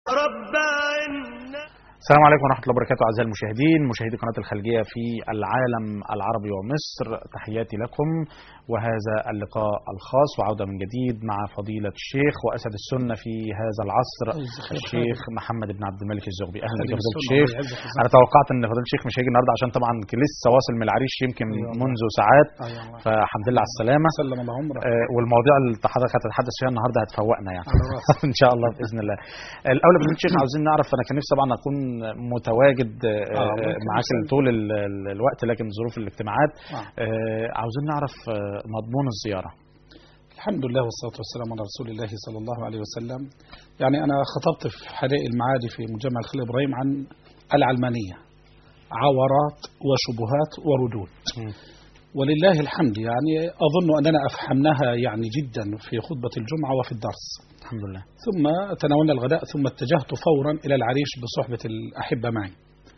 السلام عليكم ورحمة الله وبركاته أعزائي المشاهدين مشاهدي قناة الخليجية في العالم العربي ومصر تحياتي لكم وهذا اللقاء الخاص وعودة من جديد مع فضيلة الشيخ وأسد السنة في هذا العصر الشيخ محمد بن عبد الملك الزغبي أهلا بك يا فضيلة الشيخ أنا توقعت إن فضيلة الشيخ مش هيجي النهاردة عشان طبعا لسه واصل من العريش يمكن منذ ساعات فالحمد لله على السلامة سلم الله عمرك آه، والمواضيع اللي حضرتك هتتحدث فيها النهارده هتفوقنا يعني على راسي. ان شاء الله باذن الله. الاول يا فضيله الشيخ عاوزين نعرف انا كان نفسي طبعا اكون متواجد آه، آه، ممكن معاك نسأل. طول ال- ال- الوقت لكن ظروف الاجتماعات آه. آه، عاوزين نعرف آه، مضمون الزياره. الحمد لله والصلاة والسلام على رسول الله صلى الله عليه وسلم يعني أنا خطبت في حدائق المعادي في مجمع الخليل إبراهيم عن العلمانية عورات وشبهات وردود مم. ولله الحمد يعني أظن أننا أفهمناها يعني جدا في خطبة الجمعة وفي الدرس الحمد لله. ثم تناولنا الغداء ثم اتجهت فورا إلى العريش بصحبة الأحبة معي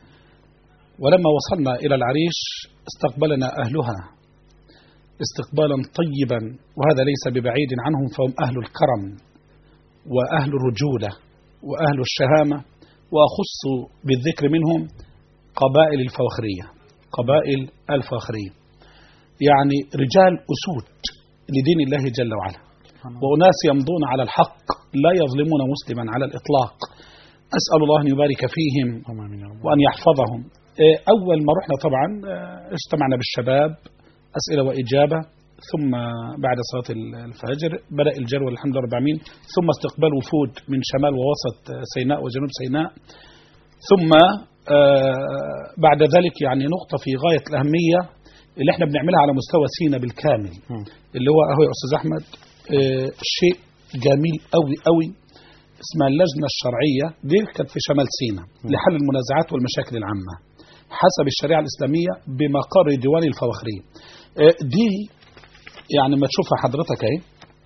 ولما وصلنا إلى العريش استقبلنا أهلها استقبالا طيبا وهذا ليس ببعيد عنهم فهم أهل الكرم وأهل الرجولة وأهل الشهامة وأخص بالذكر منهم قبائل الفوخرية قبائل الفوخرية يعني رجال أسود لدين الله جل وعلا وأناس يمضون على الحق لا يظلمون مسلما على الإطلاق أسأل الله أن يبارك فيهم اللهم امين يا رب. وأن يحفظهم آه، أول ما رحنا طبعا آه، اجتمعنا بالشباب أسئلة وإجابة ثم بعد صلاة الفجر بدأ الجري والحمد لله رب العالمين ثم استقبال وفود من شمال ووسط آه، سيناء وجنوب سيناء ثم آه، بعد ذلك يعني نقطة في غاية الأهمية اللي احنا بنعملها على مستوى سيناء بالكامل مم. اللي هو اهو يا استاذ احمد آه، شيء جميل قوي قوي اسمها اللجنه الشرعيه دي كانت في شمال سيناء لحل المنازعات والمشاكل العامه حسب الشريعه الاسلاميه بمقر ديوان الفواخريه آه، دي يعني ما تشوفها حضرتك اهي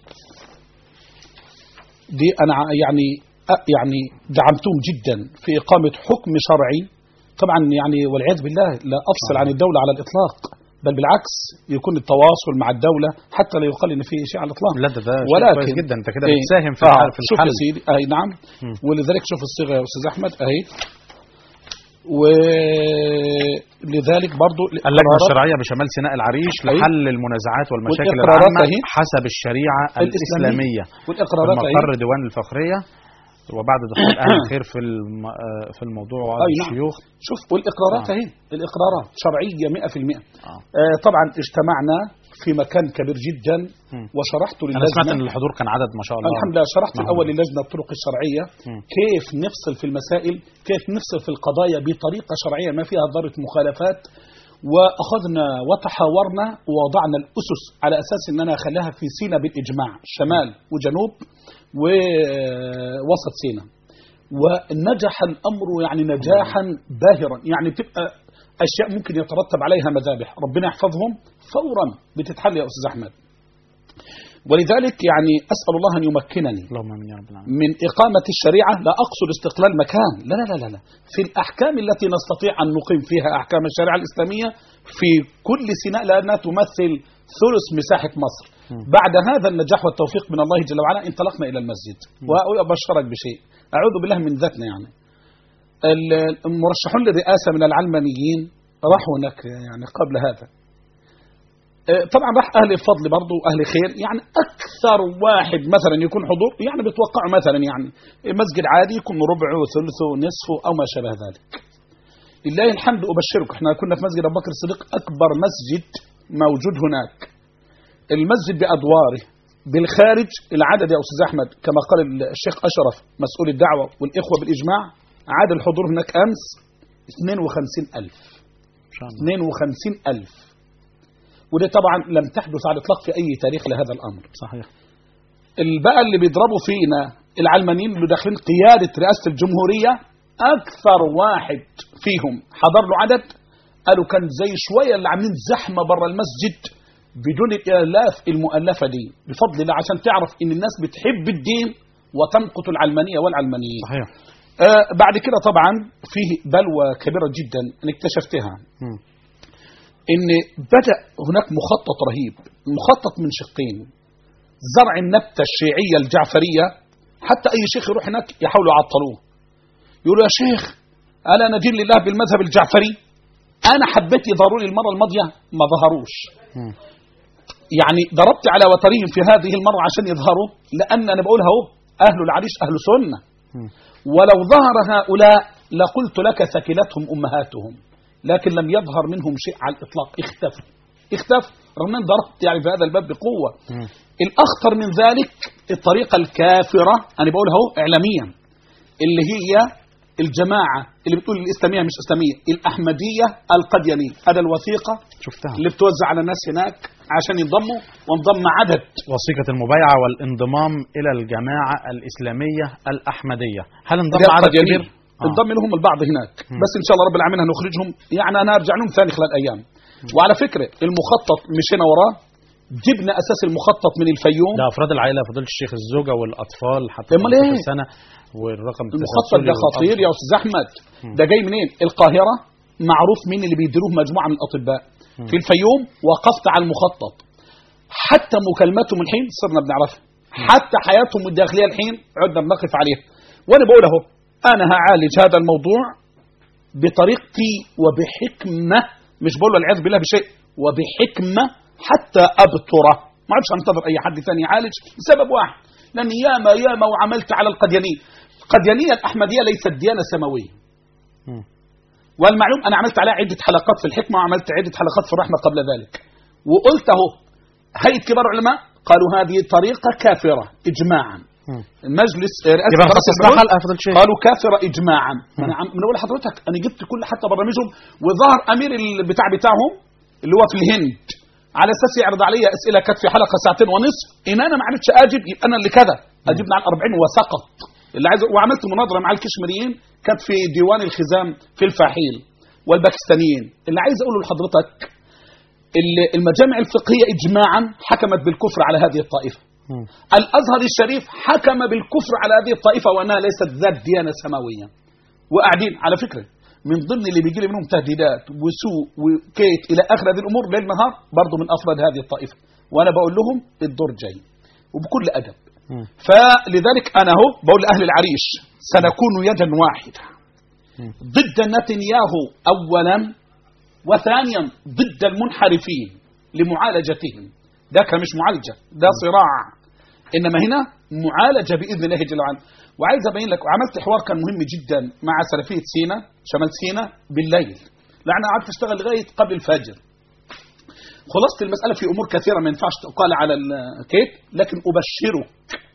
دي انا ع- يعني أ- يعني دعمتهم جدا في اقامه حكم شرعي طبعا يعني والعياذ بالله لا افصل عن الدوله على الاطلاق بل بالعكس يكون التواصل مع الدوله حتى لا يقال ان في شيء على الاطلاق لا ده ده شيء ولكن كويس جدا انت كده إيه، بتساهم في آه، الحل- في شوف الحل يا سيدي اي نعم مم. ولذلك شوف الصيغه يا استاذ احمد اهي ولذلك برضو اللجنه القرارات الشرعيه بشمال سيناء العريش أي. لحل المنازعات والمشاكل والإقرارات العامه أهي. حسب الشريعه الاسلاميه والاقرارات اهي مقر ديوان الفخريه وبعد دخول اهل الخير في الم... آه، في الموضوع وعد أي نعم. الشيوخ شوف والاقرارات آه. اهي الاقرارات شرعيه 100% آه. آه طبعا اجتمعنا في مكان كبير جدا مم. وشرحت انا سمعت ان للجنه الحضور كان عدد ما شاء الله الحمد لله شرحت نعم. الاول للجنه الطرق الشرعيه مم. كيف نفصل في المسائل كيف نفصل في القضايا بطريقه شرعيه ما فيها ذره مخالفات واخذنا وتحاورنا ووضعنا الاسس على اساس ان انا اخليها في سينا بالاجماع شمال وجنوب ووسط سينا ونجح الامر يعني نجاحا باهرا يعني تبقى اشياء ممكن يترتب عليها مذابح ربنا يحفظهم فورا بتتحل يا استاذ احمد ولذلك يعني اسال الله ان يمكنني اللهم امين يا رب العالمين من إقامة الشريعة لا أقصد استقلال مكان لا لا لا لا, لا. في الأحكام التي نستطيع أن نقيم فيها أحكام الشريعة الإسلامية في كل سيناء لأنها تمثل ثلث مساحة مصر بعد هذا النجاح والتوفيق من الله جل وعلا انطلقنا إلى المسجد وأبشرك بشيء أعوذ بالله من ذاتنا يعني ال- المرشحون للرئاسة من العلمانيين راحوا هناك يعني قبل هذا آه، طبعا راح اهل الفضل برضه اهل خير يعني اكثر واحد مثلا يكون حضور يعني بتوقعوا مثلا يعني مسجد عادي يكون ربعه ثلثه نصفه او ما شابه ذلك لله الحمد ابشرك احنا كنا في مسجد ابو بكر الصديق اكبر مسجد موجود هناك المسجد بادواره بالخارج العدد يا استاذ احمد كما قال الشيخ اشرف مسؤول الدعوه والاخوه بالاجماع عدد الحضور هناك امس 52000 ان شاء الله 52000 ودي طبعا لم تحدث على الاطلاق في اي تاريخ لهذا الامر صحيح البقى اللي بيضربوا فينا العلمانيين اللي داخلين قياده رئاسه الجمهوريه اكثر واحد فيهم حضر له عدد قالوا كان زي شويه اللي عاملين زحمه بره المسجد بدون الالاف المؤلفه دي بفضل الله عشان تعرف ان الناس بتحب الدين وتمقت العلمانيه والعلمانيين صحيح آه بعد كده طبعا فيه بلوى كبيره جدا انا اكتشفتها مم. ان بدا هناك مخطط رهيب مخطط من شقين زرع النبته الشيعيه الجعفريه حتى اي شيخ يروح هناك يحاولوا يعطلوه يقولوا يا شيخ الا ندين لله بالمذهب الجعفري انا حبيت يظهروا لي المره الماضيه ما ظهروش مم. يعني ضربت على وترهم في هذه المره عشان يظهروا لان انا بقولها اهو اهل العريش اهل سنه مم. ولو ظهر هؤلاء لقلت لك ثكلتهم امهاتهم لكن لم يظهر منهم شيء على الاطلاق اختفوا اختفوا رغم ان ضربت يعني في هذا الباب بقوه مم. الاخطر من ذلك الطريقه الكافره انا بقولها اهو اعلاميا اللي هي الجماعه اللي بتقول الاسلاميه مش اسلاميه الاحمديه القديانيه هذا الوثيقه شفتها اللي بتوزع على الناس هناك عشان ينضموا وانضم عدد وثيقة المبايعة والانضمام إلى الجماعة الإسلامية الأحمدية هل انضم اللي هي عدد القديانية. كبير؟ آه. انضم لهم البعض هناك مم. بس ان شاء الله رب العالمين هنخرجهم يعني انا ارجع لهم ثاني خلال ايام وعلى فكره المخطط مشينا وراه جبنا اساس المخطط من الفيوم ده أفراد العائلة فضيلة الشيخ الزوجة والأطفال حتى أمال 15 إيه؟ سنة والرقم المخطط ده التسلسلي خطير يا والأطفال. استاذ احمد مم. ده جاي منين القاهره معروف مين اللي بيديروه مجموعه من الاطباء مم. في الفيوم وقفت على المخطط حتى مكالماتهم الحين صرنا بنعرفها حتى حياتهم الداخليه الحين عدنا بنقف عليها وانا بقول اهو انا هعالج هذا الموضوع بطريقتي وبحكمه مش بقول له العياذ بالله بشيء وبحكمه حتى ابتره ما عادش انتظر اي حد ثاني يعالج لسبب واحد لان ياما ياما وعملت على القديانيه القديانيه الاحمديه ليست ديانه سماويه مم. والمعلوم انا عملت عليها عده حلقات في الحكمه وعملت عده حلقات في الرحمه قبل ذلك وقلت اهو هيئه كبار العلماء قالوا هذه طريقه كافره اجماعا مم. المجلس رئاسه يبقى خلاص مجلس اسمها العلوم حلقة فضيلة الشيخ قالوا كافره اجماعا ما انا عم من اقول لحضرتك انا جبت كل حتى برامجهم وظهر امير البتاع بتاعهم اللي هو في الهند على اساس يعرض عليا اسئله كانت في حلقه ساعتين ونصف ان انا ما عرفتش اجب يبقى انا اللي كذا اجبنا على 40 وسقط اللي عايز وعملت مناظره مع الكشميريين كانت في ديوان الخزام في الفاحيل والباكستانيين اللي عايز اقوله لحضرتك ال- المجامع الفقهيه اجماعا حكمت بالكفر على هذه الطائفه مم. الازهر الشريف حكم بالكفر على هذه الطائفه وانها ليست ذات ديانه سماويه وقاعدين على فكره من ضمن اللي بيجي لي منهم تهديدات وسوء وكيت الى اخر هذه الامور ليل نهار برضه من افراد هذه الطائفه وانا بقول لهم الدور جاي وبكل ادب مم. فلذلك انا اهو بقول لاهل العريش سنكون يدا واحده مم. ضد نتنياهو اولا وثانيا ضد المنحرفين لمعالجتهم ده كان مش معالجه ده صراع انما هنا معالجه باذن الله جل وعلا وعايز ابين لك وعملت حوار كان مهم جدا مع سلفيه سينا شمال سينا بالليل لان انا قعدت اشتغل لغايه قبل الفجر خلاصه المساله في امور كثيره ما ينفعش تقال على الكيت لكن ابشرك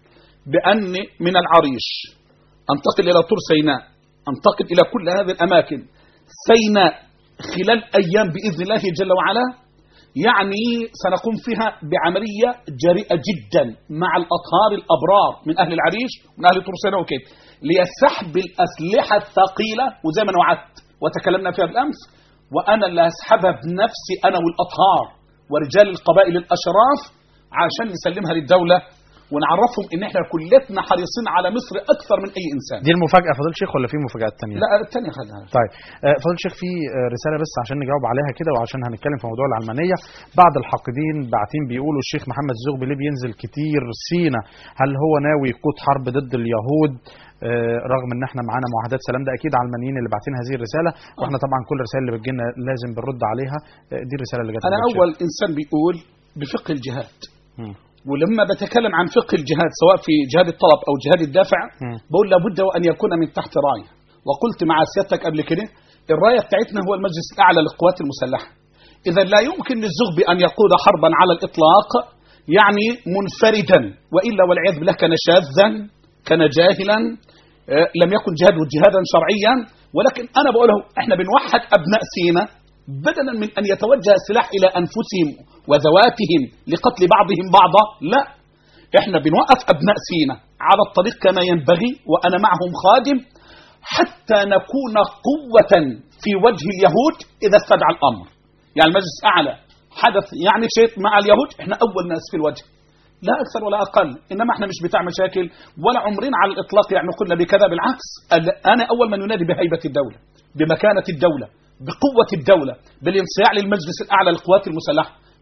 بان من العريش انتقل الى طور سيناء انتقل الى كل هذه الاماكن سيناء خلال ايام باذن الله جل وعلا يعني سنقوم فيها بعمليه جريئه جدا مع الاطهار الابرار من اهل العريش من اهل طور سيناء وكيت لسحب الاسلحه الثقيله وزي ما أنا وعدت وتكلمنا فيها بالامس وانا اللي هسحبها بنفسي انا والاطهار ورجال القبائل الاشراف عشان نسلمها للدوله ونعرفهم ان احنا كلتنا حريصين على مصر اكثر من اي انسان دي المفاجأة فضيلة الشيخ ولا في مفاجآت تانية؟ لا الثانيه خدها طيب آه، فضيلة الشيخ في آه، رسالة بس عشان نجاوب عليها كده وعشان هنتكلم في موضوع العلمانية بعض الحاقدين باعتين بيقولوا الشيخ محمد الزغبي ليه بينزل كتير سينا هل هو ناوي يقود حرب ضد اليهود آه، رغم ان احنا معانا معاهدات سلام ده اكيد علمانيين اللي باعتين هذه الرساله واحنا طبعا كل الرسائل اللي بتجينا لازم بنرد عليها آه، دي الرساله اللي جت انا من الشيخ. اول انسان بيقول بفقه الجهاد مم. ولما بتكلم عن فقه الجهاد سواء في جهاد الطلب او جهاد الدافع مم. بقول لابد وان يكون من تحت رايه وقلت مع سيادتك قبل كده الرايه بتاعتنا هو المجلس الاعلى للقوات المسلحه اذا لا يمكن للزغبي ان يقود حربا على الاطلاق يعني منفردا والا والعياذ بالله كان شاذا كان جاهلا آه، لم يكن جهاد جهادا شرعيا ولكن انا بقوله احنا بنوحد ابناء سينا بدلا من ان يتوجه السلاح الى انفسهم وذواتهم لقتل بعضهم بعضا لا احنا بنوقف ابناء سينا على الطريق كما ينبغي وانا معهم خادم حتى نكون قوة في وجه اليهود إذا استدعى الأمر يعني المجلس الأعلى حدث يعني شيء مع اليهود احنا أول ناس في الوجه لا أكثر ولا أقل إنما احنا مش بتاع مشاكل ولا عمرنا على الإطلاق يعني قلنا بكذا بالعكس ال- أنا أول من ينادي بهيبة الدولة بمكانة الدولة بقوة الدولة بالانصياع للمجلس الأعلى للقوات المسلحة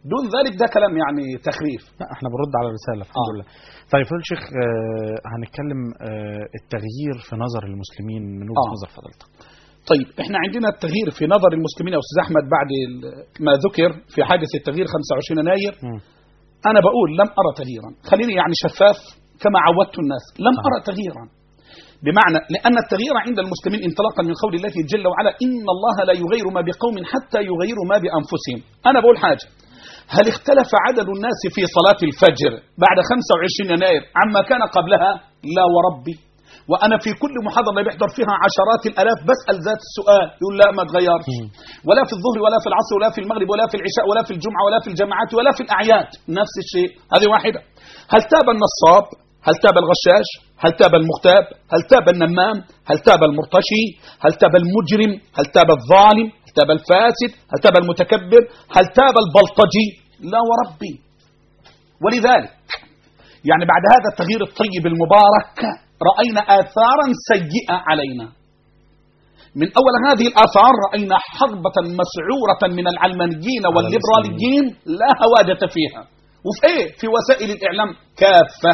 دون ذلك ده كلام يعني تخريف لا احنا بنرد على الرساله الحمد آه. لله طيب فضيله الشيخ آه، هنتكلم آه، التغيير في نظر المسلمين من وجهه آه. نظر فضيلتك طيب احنا عندنا التغيير في نظر المسلمين يا استاذ احمد بعد ال- ما ذكر في حادث التغيير 25 يناير مم. انا بقول لم ارى تغييرا خليني يعني شفاف كما عودت الناس لم آه. ارى تغييرا بمعنى لان التغيير عند المسلمين انطلاقا من قول الله جل وعلا ان الله لا يغير ما بقوم حتى يغيروا ما بانفسهم انا بقول حاجه هل اختلف عدد الناس في صلاة الفجر بعد 25 يناير عما كان قبلها لا وربي وأنا في كل محاضرة بيحضر فيها عشرات الآلاف بسأل ذات السؤال يقول لا ما تغيرش مم. ولا في الظهر ولا في العصر ولا في المغرب ولا في العشاء ولا في الجمعة ولا في الجماعات ولا في الأعياد نفس الشيء هذه واحدة هل تاب النصاب هل تاب الغشاش هل تاب المغتاب هل تاب النمام هل تاب المرتشي هل تاب المجرم هل تاب الظالم هل تاب الفاسد هل تاب المتكبر هل تاب البلطجي لا وربي ولذلك يعني بعد هذا التغيير الطيب المبارك رأينا آثارا سيئة علينا من أول هذه الآثار رأينا حربة مسعورة من العلمانيين والليبراليين لا هواجة فيها وفي إيه؟ في وسائل الإعلام كافة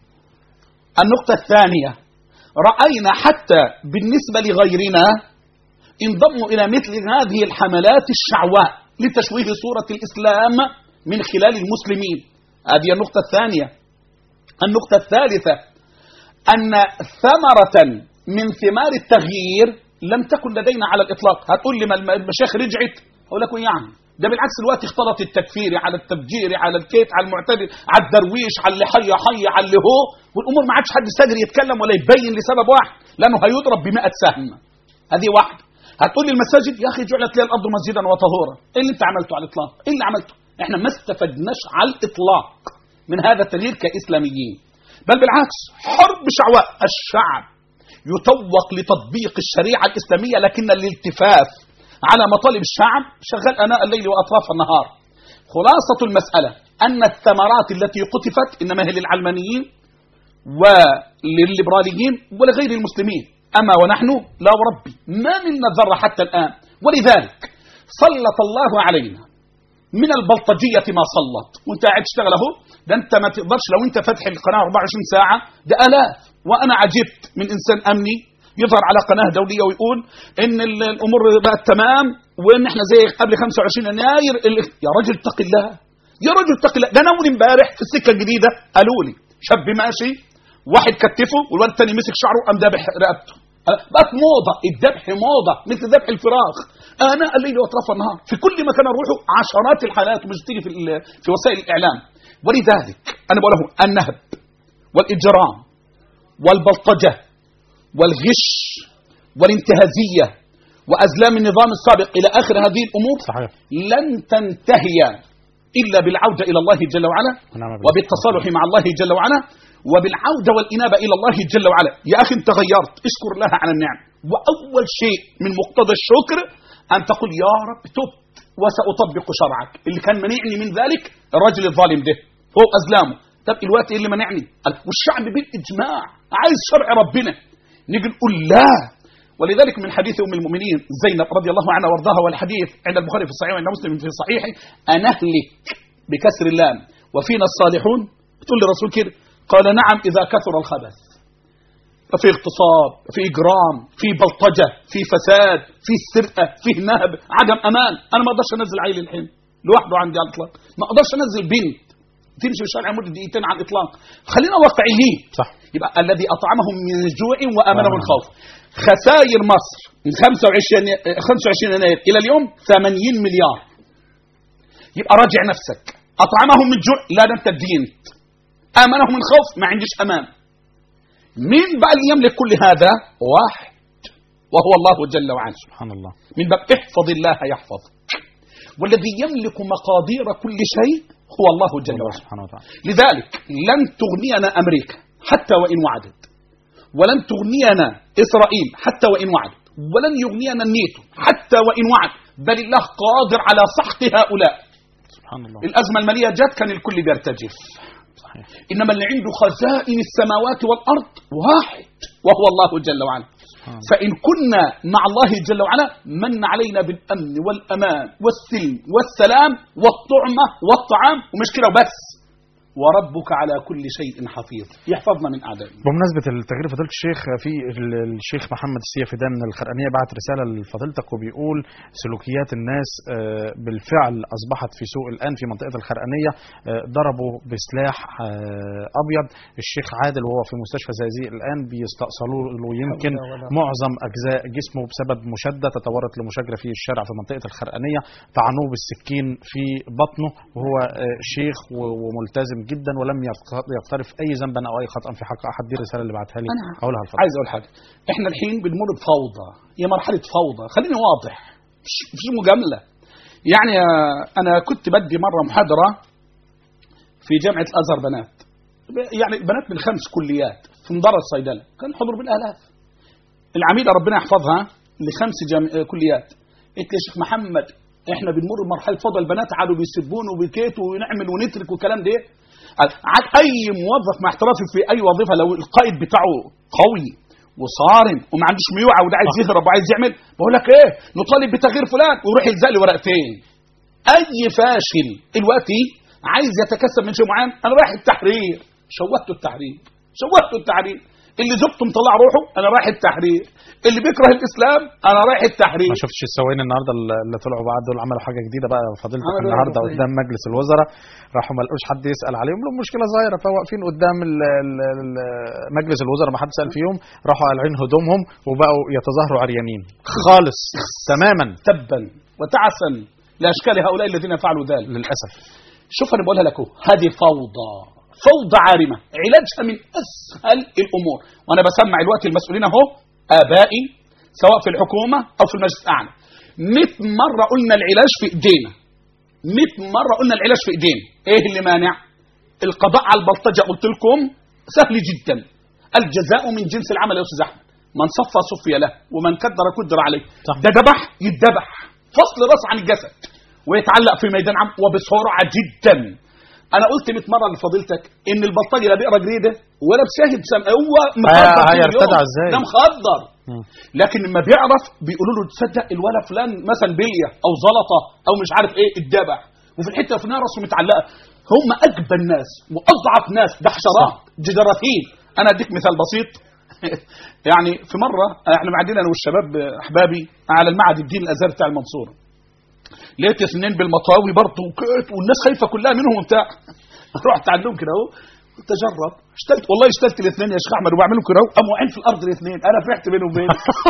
النقطة الثانية رأينا حتى بالنسبة لغيرنا انضموا إلى مثل هذه الحملات الشعواء لتشويه صورة الإسلام من خلال المسلمين هذه النقطة الثانية النقطة الثالثة أن ثمرة من ثمار التغيير لم تكن لدينا على الإطلاق هتقول لي ما المشايخ رجعت أقول لكم يعني ده بالعكس الوقت اختلط التكفير على التفجير على الكيت على المعتدل على الدرويش على اللي حي حي على اللي هو والامور ما عادش حد ساجر يتكلم ولا يبين لسبب واحد لانه هيضرب ب سهم هذه واحده هتقول لي المساجد يا اخي جعلت لي الارض مسجدا وطهورا ايه اللي انت عملته على الاطلاق ايه اللي عملته احنا ما استفدناش على الاطلاق من هذا التغيير كاسلاميين بل بالعكس حرب شعواء الشعب يتوق لتطبيق الشريعه الاسلاميه لكن الالتفاف على مطالب الشعب شغال اناء الليل واطراف النهار خلاصه المساله ان الثمرات التي قطفت انما هي للعلمانيين وللليبراليين ولغير المسلمين اما ونحن لا وربي ما منا ذره حتى الان ولذلك سلط الله علينا من البلطجيه ما سلط وانت قاعد تشتغل اهو ده انت ما تقدرش لو انت فاتح القناه 24 ساعه ده الاف وانا عجبت من انسان امني يظهر على قناه دوليه ويقول ان ال- الامور بقت تمام وان احنا زي قبل 25 يناير ال- يا رجل اتق الله يا رجل اتق الله ده انا اول امبارح في السكه الجديده قالوا لي شاب ماشي واحد كتفه والواد الثاني مسك شعره قام ذابح رقبته أه، بقت موضه الذبح موضه مثل ذبح الفراخ انا الليل واطراف النهار في كل مكان اروحه عشرات الحالات ومش تيجي في ال- في وسائل الاعلام ولذلك انا بقول له النهب والاجرام والبلطجه والغش والانتهازيه وازلام النظام السابق الى اخر هذه الامور صحيح لن تنتهي الا بالعوده الى الله جل وعلا ونعم بالله. وبالتصالح مع الله جل وعلا وبالعوده والانابه الى الله جل وعلا يا اخي انت غيرت اشكر الله على النعم واول شيء من مقتضى الشكر ان تقول يا رب تبت وساطبق شرعك اللي كان منعني من ذلك الرجل الظالم ده هو ازلامه طب الوقت ايه اللي منعني قال والشعب بالاجماع عايز شرع ربنا نيجي نقول لا ولذلك من حديث ام المؤمنين زينب رضي الله عنها وارضاها والحديث عند البخاري في الصحيح وعند مسلم في صحيحه انهلك بكسر اللام وفينا الصالحون بتقول للرسول كده قال نعم اذا كثر الخبث ففي اغتصاب في اجرام في بلطجه في فساد في سرقه في نهب عدم امان انا ما اقدرش انزل عيل الحين لوحده عندي على الاطلاق ما اقدرش انزل بنت تمشي في الشارع مده دقيقتين على الاطلاق خلينا واقعيين صح يبقى الذي اطعمهم من جوع وامنهم من وآمنهم. خوف خسائر مصر من 25 ي- 25 يناير الى اليوم 80 مليار يبقى راجع نفسك اطعمهم من جوع لا ده انت ادينت امنهم من خوف ما عنديش امان مين بقى اللي يملك كل هذا واحد وهو الله جل وعلا سبحان الله من باب احفظ الله يحفظك والذي يملك مقادير كل شيء هو الله جل الله وعلا سبحانه وتعالى لذلك لن تغنينا امريكا حتى وان وعدت ولن تغنينا اسرائيل حتى وان وعدت ولن يغنينا النيتو حتى وان وعد بل الله قادر على سحق هؤلاء سبحان الله الازمه الماليه جت كان الكل بيرتجف صحيح انما اللي عنده خزائن السماوات والارض واحد وهو الله جل وعلا آه. فإن كنا مع الله جل وعلا من علينا بالأمن والأمان والسلم والسلام والطعمة والطعام ومش كده وبس وربك على كل شيء حفيظ يحفظنا من أعدائنا بمناسبة التغيير فضيلة الشيخ في ال- الشيخ محمد السيفي من الخرقانية بعت رسالة لفضيلتك وبيقول سلوكيات الناس آه، بالفعل أصبحت في سوء الآن في منطقة الخرقانية آه، ضربوا بسلاح آه، أبيض الشيخ عادل وهو في مستشفى زقازيق الآن بيستأصلوا له يمكن معظم أجزاء جسمه بسبب مشادة تطورت لمشاجرة في الشارع في منطقة الخرقانية طعنوه بالسكين في بطنه وهو آه، شيخ و- وملتزم جدا ولم يق- يقترف أي ذنبا أو أي خطأ في حق أحد دي الرسالة اللي بعتها لي أنا هقولها لفضيلتك عايز أقول حاجة إحنا الحين بنمر بفوضى هي مرحلة فوضى خليني واضح مش مش مجاملة يعني آه، أنا كنت بدي مرة محاضرة في جامعة الأزهر بنات يعني بنات من خمس كليات في مدرج الصيدلة كان الحضور بالآلاف العميدة ربنا يحفظها لخمس جام... آه، كليات قلت لي يا شيخ محمد احنا بنمر بمرحله فضل البنات قعدوا بيسبون وبيكيتوا ونعمل ونترك والكلام ده قال عاد اي موظف مع احترافي في اي وظيفه لو القائد بتاعه قوي وصارم وما عندوش ميوعه وده عايز يهرب وعايز يعمل بقول لك ايه نطالب بتغيير فلان ويروح يلزق لي ورقتين اي فاشل دلوقتي عايز يتكسب من شيء معين انا رايح التحرير شوهته التحرير شوهته التحرير اللي زوجته مطلع روحه انا رايح التحرير اللي بيكره الاسلام انا رايح التحرير ما شفتش السواقين النهارده اللي طلعوا بعد دول عملوا حاجه جديده بقى فضيلتك عملوا إيه النهارده يا قدام مجلس الوزراء راحوا ما لقوش حد يسال عليهم لهم مشكله صغيره فواقفين قدام ال ال ال مجلس الوزراء ما حد سال فيهم راحوا قالعين هدومهم وبقوا يتظاهروا عريانين خالص تماما تبا وتعسا لاشكال هؤلاء الذين فعلوا ذلك للاسف شوف انا بقولها لكم هذه فوضى فوضى عارمه علاجها من اسهل الامور وانا بسمع الوقت المسؤولين اهو ابائي سواء في الحكومه او في المجلس الاعلى 100 مره قلنا العلاج في ايدينا 100 مره قلنا العلاج في ايدينا ايه اللي مانع القضاء على البلطجه قلت لكم سهل جدا الجزاء من جنس العمل يا استاذ احمد من صفى صفي له ومن كدر كدر عليه صح. ده ذبح يتذبح فصل راس عن الجسد ويتعلق في ميدان عام وبسرعه جدا انا قلت 100 مره لفضيلتك ان البلطجي لا بيقرا جريده ولا بشاهد سم هو مخدر طول هيرتدع اليوم. إزاي؟ ده مخدر مم. لكن لما بيعرف بيقولوا له تصدق الولا فلان مثلا بليه او زلطه او مش عارف ايه اتذبح وفي الحته الفلانيه راسه متعلقه هم اجبى الناس واضعف ناس ده حشرات جدراثيم انا اديك مثال بسيط يعني في مره احنا معدين انا والشباب احبابي على المعهد الدين الازهر بتاع المنصوره لقيت اثنين بالمطاوي برضه وكيت والناس خايفه كلها منهم وبتاع رحت عندهم كده اهو قلت اجرب اشتلت والله اشتلت الاثنين يا شيخ احمد وبعملهم كده اهو قاموا واقعين في الارض الاثنين انا فرحت بينهم وبين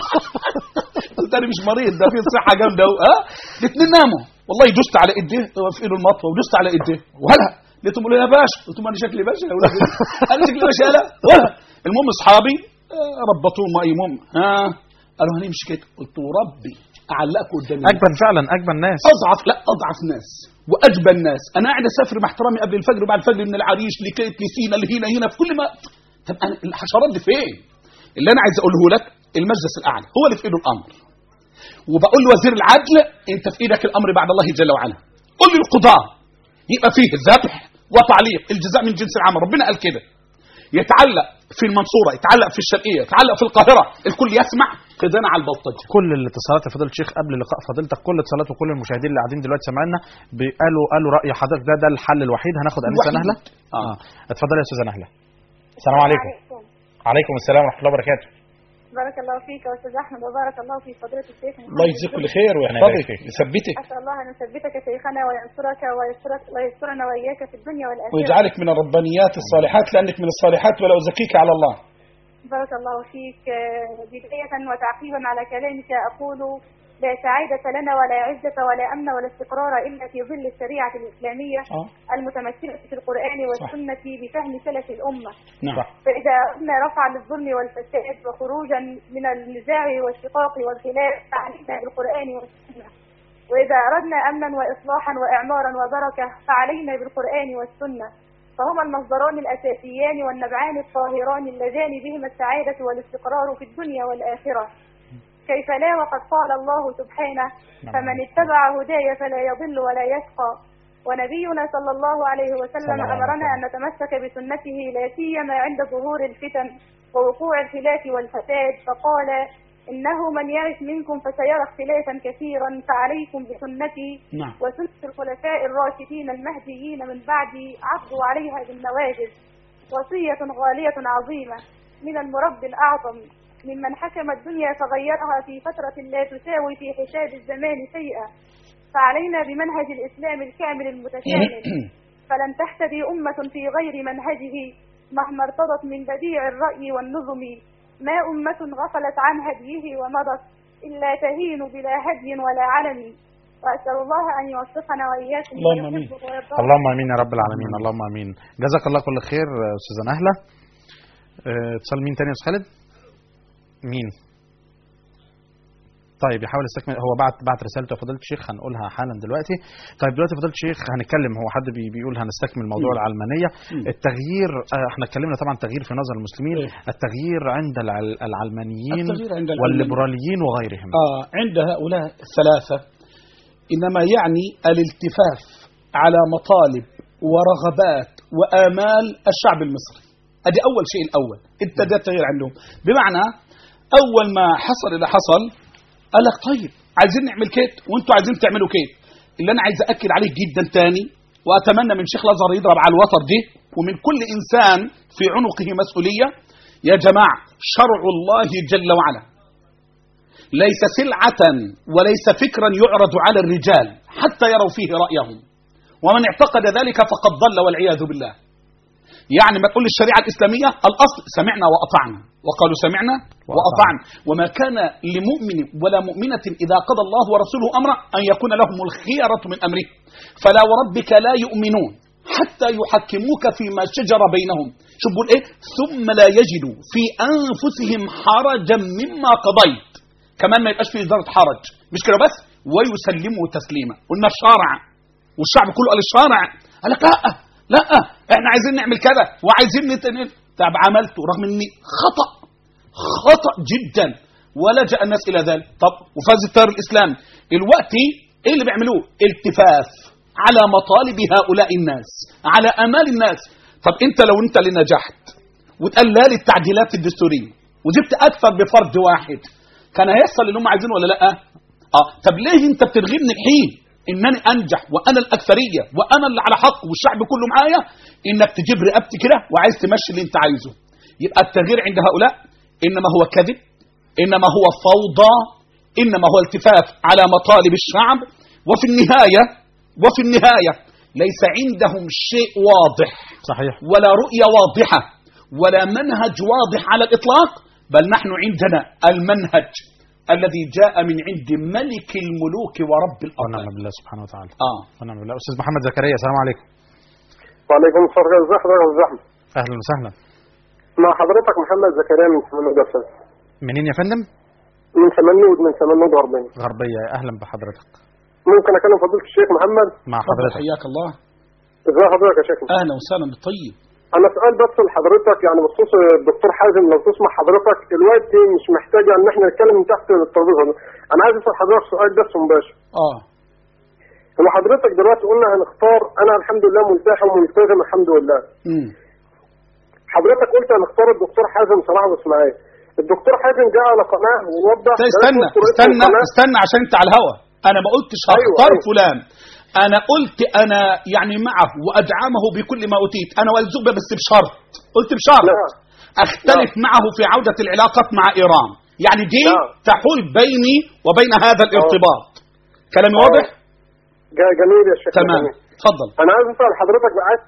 قلت انا مش مريض ده في صحه جامده اهو ها الاثنين ناموا والله دوست على ايديه هو في ايده المطوه ودوست على ايديه وهلا لقيتهم بيقولوا يا باشا قلت لهم انا شكلي باشا يا ولاد انا شكلي باشا لا ولا المهم اصحابي آه، ربطوهم وايمهم ها قالوا هنمشي كده قلت وربي اعلقكم قدامي اجبن فعلا اجبن ناس اضعف لا اضعف ناس واجبى الناس انا قاعد اسافر مع احترامي قبل الفجر وبعد الفجر من العريش لكيت لسينا لهنا هنا في كل ما طب انا الحشرات دي فين اللي انا عايز اقوله لك المجلس الاعلى هو اللي في ايده الامر وبقول لوزير العدل انت في ايدك الامر بعد الله جل وعلا قل للقضاه يبقى فيه ذبح وتعليق الجزاء من جنس العمل ربنا قال كده يتعلق في المنصوره يتعلق في الشرقيه يتعلق في القاهره الكل يسمع قضانا على البلطجه كل الاتصالات يا فضيله الشيخ قبل لقاء فضيلتك كل الاتصالات وكل المشاهدين اللي قاعدين دلوقتي سامعينا بي- قالوا قالوا راي حضرتك ده ده الحل الوحيد هناخد انسه الوحيد. نهله آه. اتفضلي يا استاذه نهله السلام عليكم عليكم السلام ورحمه الله وبركاته بارك الله فيك يا استاذ احمد وبارك الله في فضيله الشيخ الله يجزيك كل خير أنا يبارك ويحفظك فيك. يثبتك اسال الله ان يثبتك شيخنا وينصرك ويسترك ويسترنا واياك في الدنيا والاخره ويجعلك من الربانيات الصالحات لانك من الصالحات ولا ازكيك على الله بارك الله فيك آه، بدايه وتعقيبا على كلامك اقول لا سعادة لنا ولا عزة ولا أمن ولا استقرار إلا في ظل الشريعة الإسلامية آه. المتمثلة في القرآن والسنة بفهم سلف الأمة نعم فإذا أردنا رفعا للظلم والفساد وخروجا من النزاع والشقاق والخلاف فعلينا بالقرآن والسنة وإذا أردنا أمنا وإصلاحا وإعمارا وبركة فعلينا بالقرآن والسنة فهما المصدران الأساسيان والنبعان الطاهران اللذان بهما السعادة والاستقرار في الدنيا والآخرة كيف لا وقد قال الله سبحانه فمن اتبع هداي فلا يضل ولا يشقى ونبينا صلى الله عليه وسلم صلى الله عليه أمرنا وسلم. أن نتمسك بسنته لا سيما عند ظهور الفتن ووقوع الخلاف والفساد فقال إنه من يعش منكم فسيرى اختلافا كثيرا فعليكم بسنتي نعم وسنة الخلفاء الراشدين المهديين من بعدي عضوا عليها بالنواجذ وصية غالية عظيمة من المرب الأعظم ممن حكم الدنيا فغيرها في فترة لا تساوي في حساب الزمان شيئا فعلينا بمنهج الإسلام الكامل المتكامل فلن تهتدي أمة في غير منهجه مهما ارتضت من بديع الرأي والنظم ما أمة غفلت عن هديه ومضت إلا تهين بلا هدي ولا علم وأسأل الله أن يوفقنا وإياكم اللهم لما آمين. يحب ويرضى. اللهم امين يا رب العالمين اللهم امين جزاك الله كل خير آه، استاذه نهله آه، اتصال مين تاني يا استاذ خالد مين طيب يحاول يستكمل هو بعت بعت رسالته يا فضيله الشيخ هنقولها حالا دلوقتي طيب دلوقتي فضيله الشيخ هنتكلم هو حد بي بيقول هنستكمل موضوع مم. العلمانيه مم. التغيير آه، احنا اتكلمنا طبعا تغيير في نظر المسلمين إيه. التغيير عند العل- العلمانيين التغيير عند العلمانيين. والليبراليين وغيرهم آه عند هؤلاء الثلاثة إنما يعني الالتفاف على مطالب ورغبات وآمال الشعب المصري أدي أول شيء الأول أنت ده التغيير عندهم بمعنى أول ما حصل اللي حصل قال لك طيب عايزين نعمل كده وانتوا عايزين تعملوا كده اللي أنا عايز أكد عليه جدا تاني وأتمنى من شيخ الأزهر يضرب على الوتر دي ومن كل إنسان في عنقه مسؤولية يا جماعة شرع الله جل وعلا ليس سلعة وليس فكرا يعرض على الرجال حتى يروا فيه رأيهم ومن اعتقد ذلك فقد ضل والعياذ بالله يعني ما تقول الشريعة الإسلامية الأصل سمعنا وأطعنا وقالوا سمعنا وأطعنا وما كان لمؤمن ولا مؤمنة إذا قضى الله ورسوله أمرا أن يكون لهم الخيرة من أمره فلا وربك لا يؤمنون حتى يحكموك فيما شجر بينهم شوف بيقول إيه ثم لا يجدوا في أنفسهم حرجا مما قضيت كمان ما يبقاش فيه ذره حرج مش كده بس ويسلموا تسليما قلنا الشارع والشعب كله قال الشارع قال لك لا لا احنا عايزين نعمل كذا وعايزين نتنين طب عملته رغم اني خطا خطا جدا ولجا الناس الى ذلك طب وفاز التيار الاسلامي دلوقتي ايه اللي بيعملوه التفاف على مطالب هؤلاء الناس على امال الناس طب انت لو انت اللي نجحت وتقال لا للتعديلات الدستوريه وجبت اكثر بفرد واحد كان هيحصل اللي هم عايزينه ولا لا اه طب ليه انت بترغبني الحين انني انجح وانا الاكثريه وانا اللي على حق والشعب كله معايا انك تجيب رقبتي كده وعايز تمشي اللي انت عايزه يبقى التغيير عند هؤلاء انما هو كذب انما هو فوضى انما هو التفاف على مطالب الشعب وفي النهايه وفي النهايه ليس عندهم شيء واضح صحيح ولا رؤية واضحة ولا منهج واضح على الإطلاق بل نحن عندنا المنهج الذي جاء من عند ملك الملوك ورب ونعم الأرض بالله سبحانه وتعالى آه ونعم بالله استاذ محمد زكريا السلام عليكم وعليكم السلام ازي حضرتك يا أستاذ احمد اهلا وسهلا مع حضرتك محمد زكريا من سمنود يا استاذ منين يا فندم من سمنود من سمنود غربية غربيه اهلا بحضرتك ممكن اكلم فضيلة الشيخ محمد مع تفضل حضرتك حياك الله ازي حضرتك يا شيخ أهلا وسهلا بالطيب انا سؤال بس لحضرتك يعني بخصوص الدكتور حازم لو تسمح حضرتك الوقت مش محتاجه ان احنا نتكلم من تحت الترابيزه انا عايز اسال حضرتك سؤال بس مباشر آه هو حضرتك دلوقتي قلنا هنختار انا الحمد لله ملتحم وملتزم الحمد لله مم. حضرتك قلت هنختار الدكتور حازم صلاح واسماعيل الدكتور حازم جاء على قناه ووضح طيب استنى بلاش نذكر اسم استنى القناة. استنى عشان انت على الهوا انا ما قلتش أيوة، هختار أيوة. فلان انا قلت انا يعني معه وادعمه بكل ما اوتيت انا والزوجه بس بشرط قلت بشرط نعم. اختلف معه في عوده العلاقات مع ايران يعني دي نعم. تحول بيني وبين هذا الارتباط كلامي واضح جا- جميل يا شيخ تمام جميل. اتفضل انا عايز اسال حضرتك بقى عايز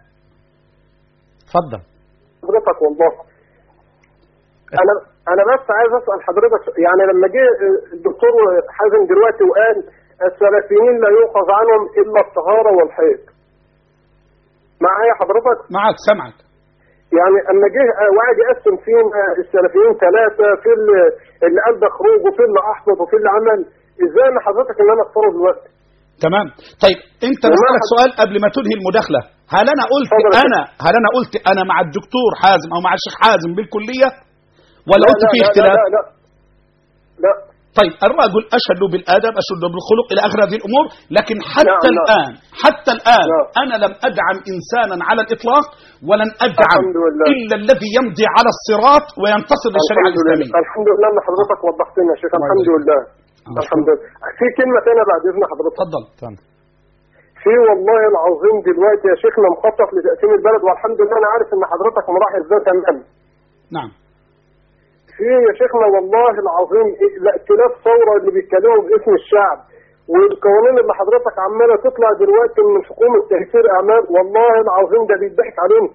اتفضل حضرتك والله انا انا بس عايز اسال حضرتك يعني لما جه الدكتور حازم دلوقتي وقال السلفيين لا يؤخذ عنهم الا الطهاره والحيض معايا حضرتك معك سمعك يعني اما جه واحد يقسم فينا السلفيين ثلاثه في اللي, اللي قال ده خروج وفي اللي احبط وفي اللي عمل ازاي ان حضرتك ان انا اختاره دلوقتي تمام طيب انت وما بسألك حد- سؤال قبل ما تنهي المداخله هل انا قلت اتفضل يا انا هل انا قلت انا مع الدكتور حازم او مع الشيخ حازم بالكليه ولا لا قلت لا في لا اختلاف لا لا لا طيب الرجل اشد بالادب اشد بالخلق الى اخر هذه الامور لكن حتى نعم، نعم. الان حتى الان نعم. انا لم ادعم انسانا على الاطلاق ولن ادعم الحمد لله. الا الذي يمضي على الصراط وينتصر للشريعه الحمد لله الاسلاميه الحمد لله ان حضرتك وضحت لنا يا شيخ الله الحمد يبارك. لله الحمد لله في كلمه ثانيه بعد اذن حضرتك تفضل اتفضل. في والله العظيم دلوقتي يا شيخنا مخطط لتقسيم البلد والحمد لله انا عارف ان حضرتك ملاحظ ده تمام نعم في يا شيخنا والله العظيم الائتلاف ثوره اللي بيتكلموا باسم الشعب والقوانين اللي حضرتك عماله تطلع دلوقتي من حكومه تيسير اعمال والله العظيم ده بيضحك علينا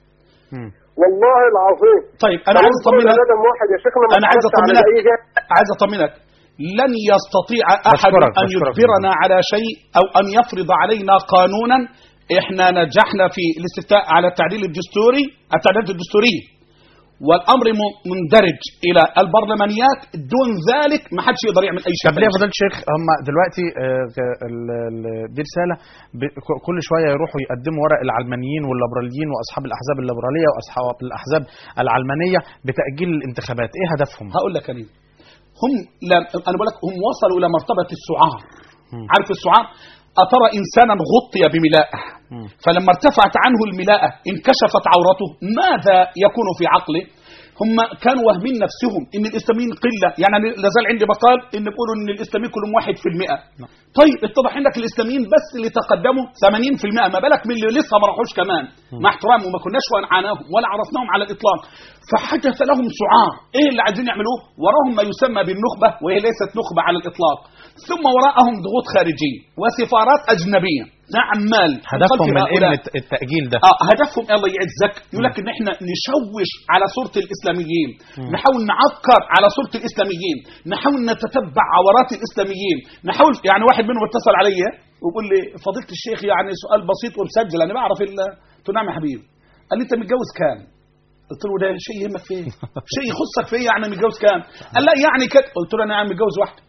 مم. والله العظيم طيب انا عايز كل اطمنك ندم واحد يا شيخنا ما أنا عايز اتفرجش على أطمنك. أي جهة. عايز اطمنك لن يستطيع احد بشكرك- ان بشكرك يجبرنا على شيء او ان يفرض علينا قانونا احنا نجحنا في الاستفتاء على التعديل الدستوري التعديلات الدستوريه والامر م- مندرج الى البرلمانيات دون ذلك ما حدش يقدر يعمل اي شيء طب ليه يا فضيله الشيخ هم دلوقتي آه، ال- ال- دي رساله ب- ك- كل شويه يروحوا يقدموا ورق العلمانيين والليبراليين واصحاب الاحزاب الليبراليه واصحاب الاحزاب العلمانيه بتاجيل الانتخابات ايه هدفهم هقول لك انا هم لم انا بقول لك هم وصلوا الى مرتبه السعار مم. عارف السعار أترى إنسانا غطي بملاءة مم. فلما ارتفعت عنه الملاءة انكشفت عورته ماذا يكون في عقله هم كانوا واهمين نفسهم ان الاسلاميين قله يعني أنا لا زال عندي مقال ان بيقولوا ان الاسلاميين كلهم واحد في المئة نعم. طيب اتضح انك الاسلاميين بس اللي تقدموا 80% ما بالك من اللي لسه ما راحوش كمان مع احترامي وما كناش وانعناهم ولا عرفناهم على الاطلاق فحدث لهم سعار ايه اللي عايزين يعملوه وراهم ما يسمى بالنخبه وهي ليست نخبه على الاطلاق ثم وراءهم ضغوط خارجيه وسفارات اجنبيه عمال هدفهم خلف من ايه هؤلاء. من الت- التاجيل ده اه هدفهم الله يعزك يقول لك ان احنا نشوش على صوره الاسلاميين نحاول نعكر على صوره الاسلاميين نحاول نتتبع عورات الاسلاميين نحاول يعني واحد منهم اتصل عليا ويقول لي فضيله الشيخ يعني سؤال بسيط ومسجل انا بعرف ال قلت له نعم يا حبيبي قال لي انت متجوز كام قلت له ده شيء يهمك في ايه شيء يخصك في ايه يعني متجوز كام قال لا يعني كده قلت له انا يعني متجوز واحده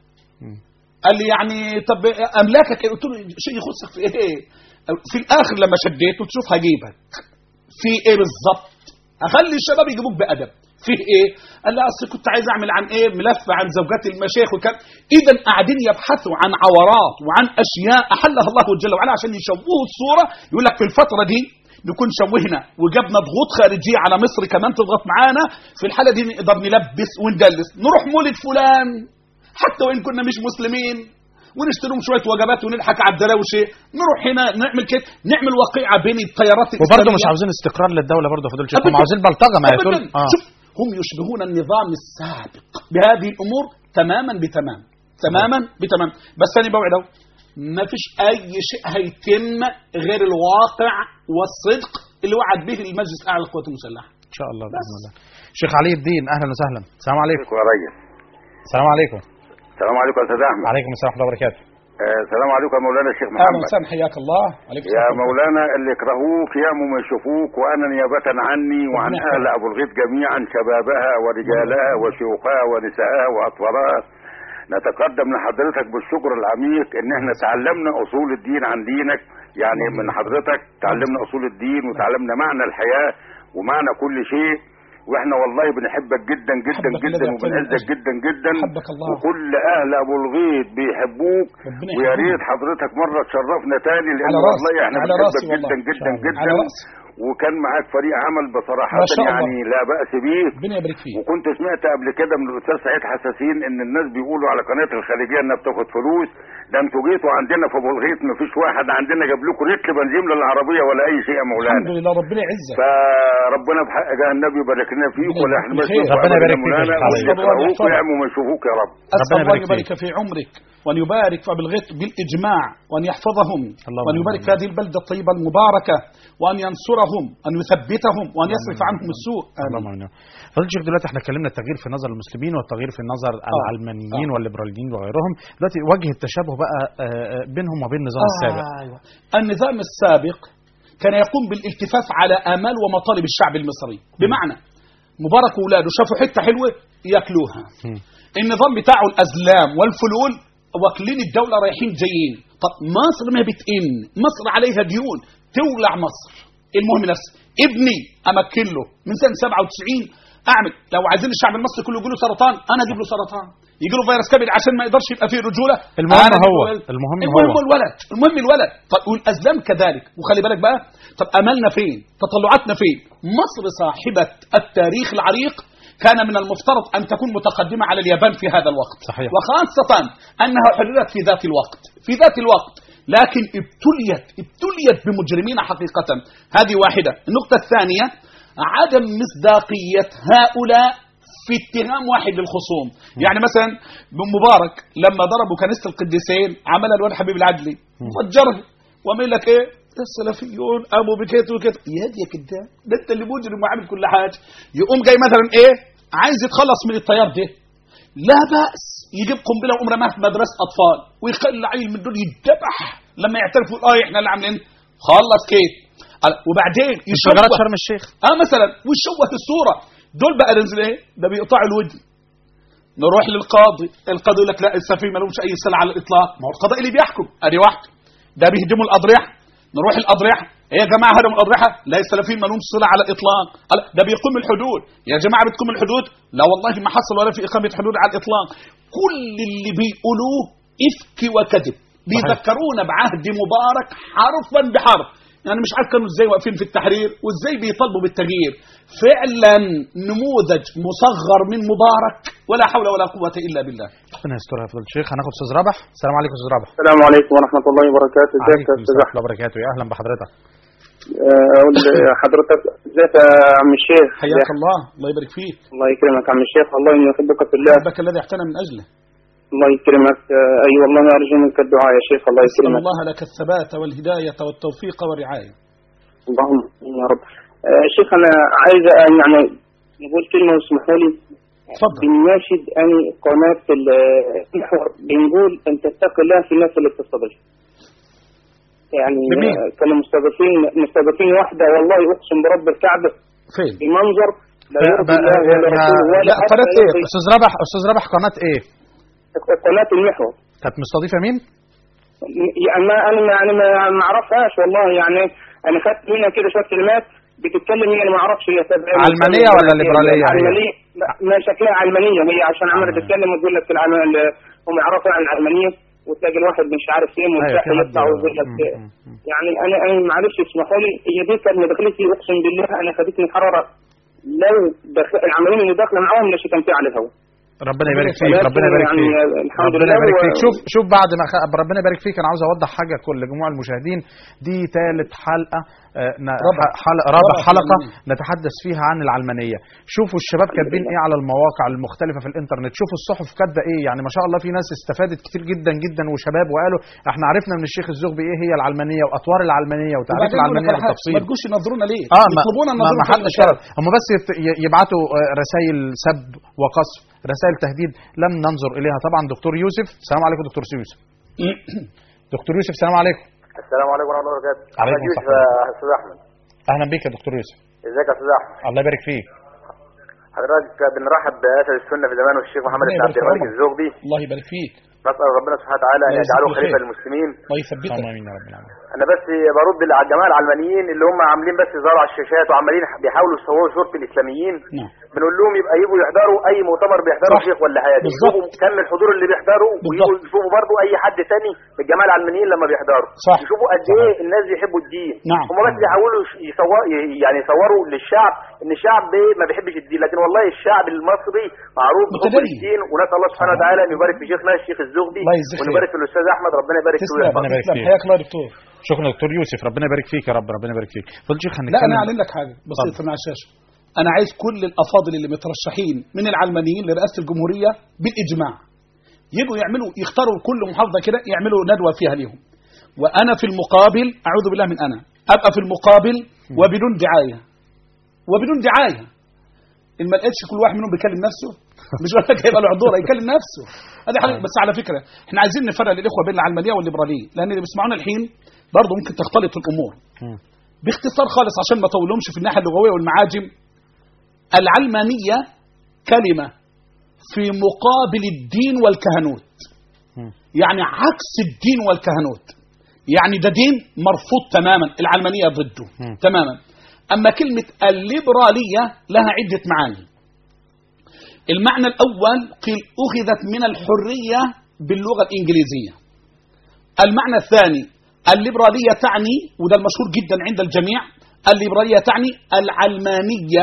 قال لي يعني طب املاكك إيه؟ قلت له شيء يخصك في ايه في الاخر لما شديته تشوف هجيبك في ايه بالظبط اخلي الشباب يجيبوك بادب فيه ايه قال لي اصل كنت عايز اعمل عن ايه ملف عن زوجات المشايخ وكان اذا قاعدين يبحثوا عن عورات وعن اشياء احلها الله جل وعلا عشان يشوهوا الصوره يقول لك في الفتره دي نكون شوهنا وجبنا ضغوط خارجيه على مصر كمان تضغط معانا في الحاله دي نقدر نلبس وندلس نروح مولد فلان حتى وان كنا مش مسلمين ونشتري لهم شويه وجبات ونضحك على الدراوشه نروح هنا نعمل كده نعمل وقيعه بين التيارات وبرضه الإسلامية. مش عاوزين استقرار للدوله برضه يا فضيله الشيخ هم أبداً. عاوزين بلطجه ما يقول أبداً. اه شوف هم يشبهون النظام السابق بهذه الامور تماما بتمام تماما بتمام بس انا بوعد أهو، ما فيش اي شيء هيتم غير الواقع والصدق اللي وعد به المجلس الاعلى للقوات المسلحه ان شاء الله باذن الله شيخ علي الدين اهلا وسهلا السلام عليكم عليكم يا ريس السلام عليكم السلام عليكم يا استاذ احمد وعليكم السلام ورحمه الله وبركاته آه، السلام عليكم يا مولانا الشيخ اهلا محمد وسهلا حياك الله عليكم يا السلام مولانا اللي يكرهوك ياموا ما يشوفوك وانا نيابه عني وعن ربنا اهل يحفظك. ابو الغيط جميعا شبابها ورجالها وشيوخها ونسائها واطفالها نتقدم لحضرتك بالشكر العميق ان احنا تعلمنا اصول الدين عن دينك يعني من حضرتك تعلمنا اصول الدين وتعلمنا معنى الحياه ومعنى كل شيء واحنا والله بنحبك جدا جدا حبك جدا الذي وبنعزك أعطاني جدا جدا حبك الله. وكل اهل ابو الغيط بيحبوك ربنا ويا يحفظك. ريت حضرتك مره تشرفنا تاني لان على راسي، والله احنا على بنحبك راسي جدا والله. جدا إن شاء الله. جدا على راسي. وكان معاك فريق عمل بصراحه ما شاء الله. يعني لا باس بيه ربنا يبارك فيك وكنت سمعت قبل كده من الاستاذ سعيد حساسين ان الناس بيقولوا على قناه الخليجيه انها بتاخد فلوس ده انتوا جيتوا عندنا في ابو الغيط ما فيش واحد عندنا جاب لكم رتل بنزين للعربيه ولا اي شيء يا الحمد مولانا لله ربنا يعزك فربنا بحق جاه النبي يبارك لنا فيك ولا احنا بخير. بنشوفك ربنا أبداً يبارك يا فيك يا مولانا شيخ علي. واللي يكرهوك يحفظك. ويعموا ما يشوفوك يا رب أسأل ربنا الله يبارك يبارك في عمرك وأن يبارك في بالغيط بالإجماع وأن يحفظهم اللهم وأن يبارك آمين. في هذه البلدة الطيبة المباركة وأن ينصرهم أن يثبتهم وأن يصرف عنهم السوء اللهم آمين امين فضيله الشيخ دلوقتي احنا اتكلمنا التغيير في نظر المسلمين والتغيير في نظر العلمانيين آه. والليبراليين وغيرهم دلوقتي وجه التشابه بقى آه، آه، بينهم وبين النظام السابق أيوة. النظام السابق كان يقوم بالالتفاف على آمال ومطالب الشعب المصري بمعنى مبارك وولاده شافوا حتة حلوة ياكلوها مم. النظام بتاعه الأزلام والفلول واكلين الدولة رايحين جايين طب مصر ما بتئن مصر عليها ديون تولع مصر المهم نفس ابني أمكن له من سنة 97 اعمل لو عايزين الشعب المصري كله يجي له سرطان انا اجيب له سرطان يجي له فيروس كبد عشان ما يقدرش يبقى فيه رجوله المهم أنا أجيب هو. له- المهم المهم هو. الولد المهم الولد طب والازلام كذلك وخلي بالك بقى طب املنا فين تطلعاتنا فين مصر صاحبه التاريخ العريق كان من المفترض ان تكون متقدمه على اليابان في هذا الوقت صحيح. وخاصه انها حررت في ذات الوقت في ذات الوقت لكن ابتليت ابتليت بمجرمين حقيقه هذه واحده النقطه الثانيه عدم مصداقيه هؤلاء في اتهام واحد للخصوم يعني مثلا مبارك لما ضربوا كنيسه القديسين عملها الواد حبيب العدلي فجرها وعمل لك ايه السلفيون ابو بكيت وكيت يا دي يا كداب ده انت اللي مجرم وعامل كل حاجه يقوم جاي مثلا ايه عايز يتخلص من التيار ده لا بأس يجيب قنبله ويقوم رماها في مدرسه اطفال ويخلي عيل من دول يتذبح لما يعترفوا اه احنا اللي عاملين خلص كيف وبعدين انفجارات يشوه شرم الشيخ اه مثلا ويشوه الصوره دول بقى ننزل ايه ده بيقطعوا الودن نروح للقاضي القاضي يقول لك لا السفيه ما لهمش اي صله على الاطلاق ما هو القضاء اللي بيحكم ادي واحد ده بيهدموا الاضرحه نروح الاضرحه ايه يا جماعه هدموا الاضرحه لا السلفيين ما لهمش صله على الاطلاق قال ده بيقوم الحدود يا جماعه بتقوم الحدود لا والله ما حصل ولا في اقامه حدود على الاطلاق كل اللي بيقولوه افك وكذب بيذكرونا بعهد مبارك حرفا بحرف يعني مش عارف كانوا ازاي واقفين في التحرير وازاي بيطالبوا بالتغيير فعلا نموذج مصغر من مبارك ولا حول ولا قوه الا بالله ربنا يسترها يا فضيله الشيخ هناخد استاذ رابح السلام عليكم استاذ رابح السلام عليكم ورحمة الله وبركاته ازيك عليكم يا أستاذ السلام ورحمه أحمد الله وبركاته يا اهلا بحضرتك آه، أقول لحضرتك ازيك يا عم الشيخ حياك الله الله يبارك فيك الله يكرمك يا عم الشيخ الله يحبك في الله ربك الذي احتنى من اجله الله يكرمك آه، أي والله أرجو منك الدعاء يا شيخ الله نسال يكرمك الله لك الثبات والهدايه والتوفيق والرعايه اللهم آمين يا رب آه، شيخ أنا عايز أن يعني نقول كلمة واسمحوا لي تفضل بنناشد أن قناة المحور بنقول أن تتقي الله في الناس اللي بتستضيف يعني جميل. آه، كانوا مستضيفين مستضيفين واحدة والله أقسم برب الكعبة فين بمنظر لا ب- يرضي ب- الله ولا يا- رسوله ولا لا، حتى قناة إيه؟ يرضي استاذ رابح استاذ رابح قناه ايه قناة المحور كانت مستضيفه مين يعني ما انا ما انا ما ما اعرفهاش والله يعني انا خدت منها كده شويه كلمات بتتكلم هي انا ما اعرفش هي تبع علمانية ولا ليبرالية هي؟ علمانيه لا ما شكلها علمانيه هي عشان عماله علمانية. تتكلم وتقول لك العلم... ال- هم يعرفوا عن العلمانيه وتلاقي الواحد مش عارف ايه ايوه منفتح في حد يطلع ويقول لك مم، مم، مم. يعني انا انا معلش اسمحوا لي هي دي كانت دخلتي اقسم بالله انا خدتني حراره لو دخل العمليين اللي داخله معاهم لشتمتها على الهواء ربنا يبارك فيك ولكن ربنا يبارك يعني فيك الحمد ربنا لله يبارك و- فيك شوف شوف بعد ما خ... ربنا يبارك فيك انا عاوز اوضح حاجه كل جموع المشاهدين دي ثالث حلقه آه، ن- رابع. حلقه رابع رابع حلقه علمانية. نتحدث فيها عن العلمانيه شوفوا الشباب كاتبين ايه على المواقع المختلفه في الانترنت شوفوا الصحف كاتبه ايه يعني ما شاء الله في ناس استفادت كتير جدا جدا وشباب وقالوا احنا عرفنا من الشيخ الزغبي ايه هي العلمانيه واطوار العلمانيه وتعريف وبعدين أقول لك العلمانيه على حاجة، بالتفصيل ما تجوش ينظرونا ليه اه ما, يطلبونا ما, ننظرهم ما في حدش المشارع. طلب هم بس يت- ي- يبعتوا آه، رسائل سب وقصف رسائل تهديد لم ننظر اليها طبعا دكتور يوسف السلام عليكم دكتور يوسف دكتور يوسف السلام عليكم السلام عليكم ورحمه الله وبركاته عليكم أحمد يوسف السلام. يا استاذ احمد اهلا بك يا دكتور يوسف ازيك يا استاذ احمد الله يبارك فيك حضرتك بنرحب باسد السنه في زمان والشيخ محمد ربنا بن عبد يبارك في الملك عمرك. الزغبي الله يبارك فيك نسال ربنا سبحانه وتعالى ان الله يجزيك يجعله خير. خليفه للمسلمين الله يثبتك اللهم امين يا رب العالمين انا بس برد على الجماعه العلمانيين اللي هم عاملين بس يظهروا على الشاشات وعمالين بيحاولوا يصوروا صوره الاسلاميين نعم بنقول لهم يبقى يجوا يحضروا اي مؤتمر بيحضروا صح. شيخ ولا حاجه بالظبط. يشوفوا كم الحضور اللي بيحضروا ويجوا بالظبط. يشوفوا برضه اي حد تاني من الجماعه العلمانيين لما بيحضروا صح. يشوفوا قد ايه الناس بيحبوا الدين نعم. هم بس يحاولوا يصور يعني يصوروا للشعب ان الشعب إيه ما بيحبش الدين لكن والله الشعب المصري معروف بحب متدين. الدين ونسال الله سبحانه وتعالى ان يبارك في شيخنا الشيخ الزغبي الله يجزيه خير. ونبارك في الاستاذ احمد ربنا يبارك فيه تسلم ويحفظه. ربنا يبارك تسلم فيك. حياك الله يا دكتور شكرا دكتور يوسف ربنا يبارك فيك يا رب ربنا يبارك فيك فضل شيخ لا هنتكلم انا اعلن لك حاجه بسيطه مع الشاشه انا عايز كل الافاضل اللي مترشحين من العلمانيين لرئاسه الجمهوريه بالاجماع يجوا يعملوا يختاروا كل محافظه كده يعملوا ندوه فيها ليهم وانا في المقابل اعوذ بالله من انا ابقى في المقابل وبدون دعايه وبدون دعايه ان ما لقيتش كل واحد منهم بيكلم نفسه مش بقول لك هيبقى له حضور هيكلم نفسه هذه حاجه بس على فكره احنا عايزين نفرق للاخوه بين العلمانيه والليبراليه لان اللي بيسمعونا الحين برضه ممكن تختلط الامور مم. باختصار خالص عشان ما اطولهمش في الناحيه اللغويه والمعاجم العلمانيه كلمه في مقابل الدين والكهنوت مم. يعني عكس الدين والكهنوت يعني ده دين مرفوض تماما العلمانيه ضده مم. تماما اما كلمه الليبراليه لها عده معاني المعنى الأول قيل أخذت من الحرية باللغة الإنجليزية المعنى الثاني الليبرالية تعني وده المشهور جدا عند الجميع الليبرالية تعني العلمانية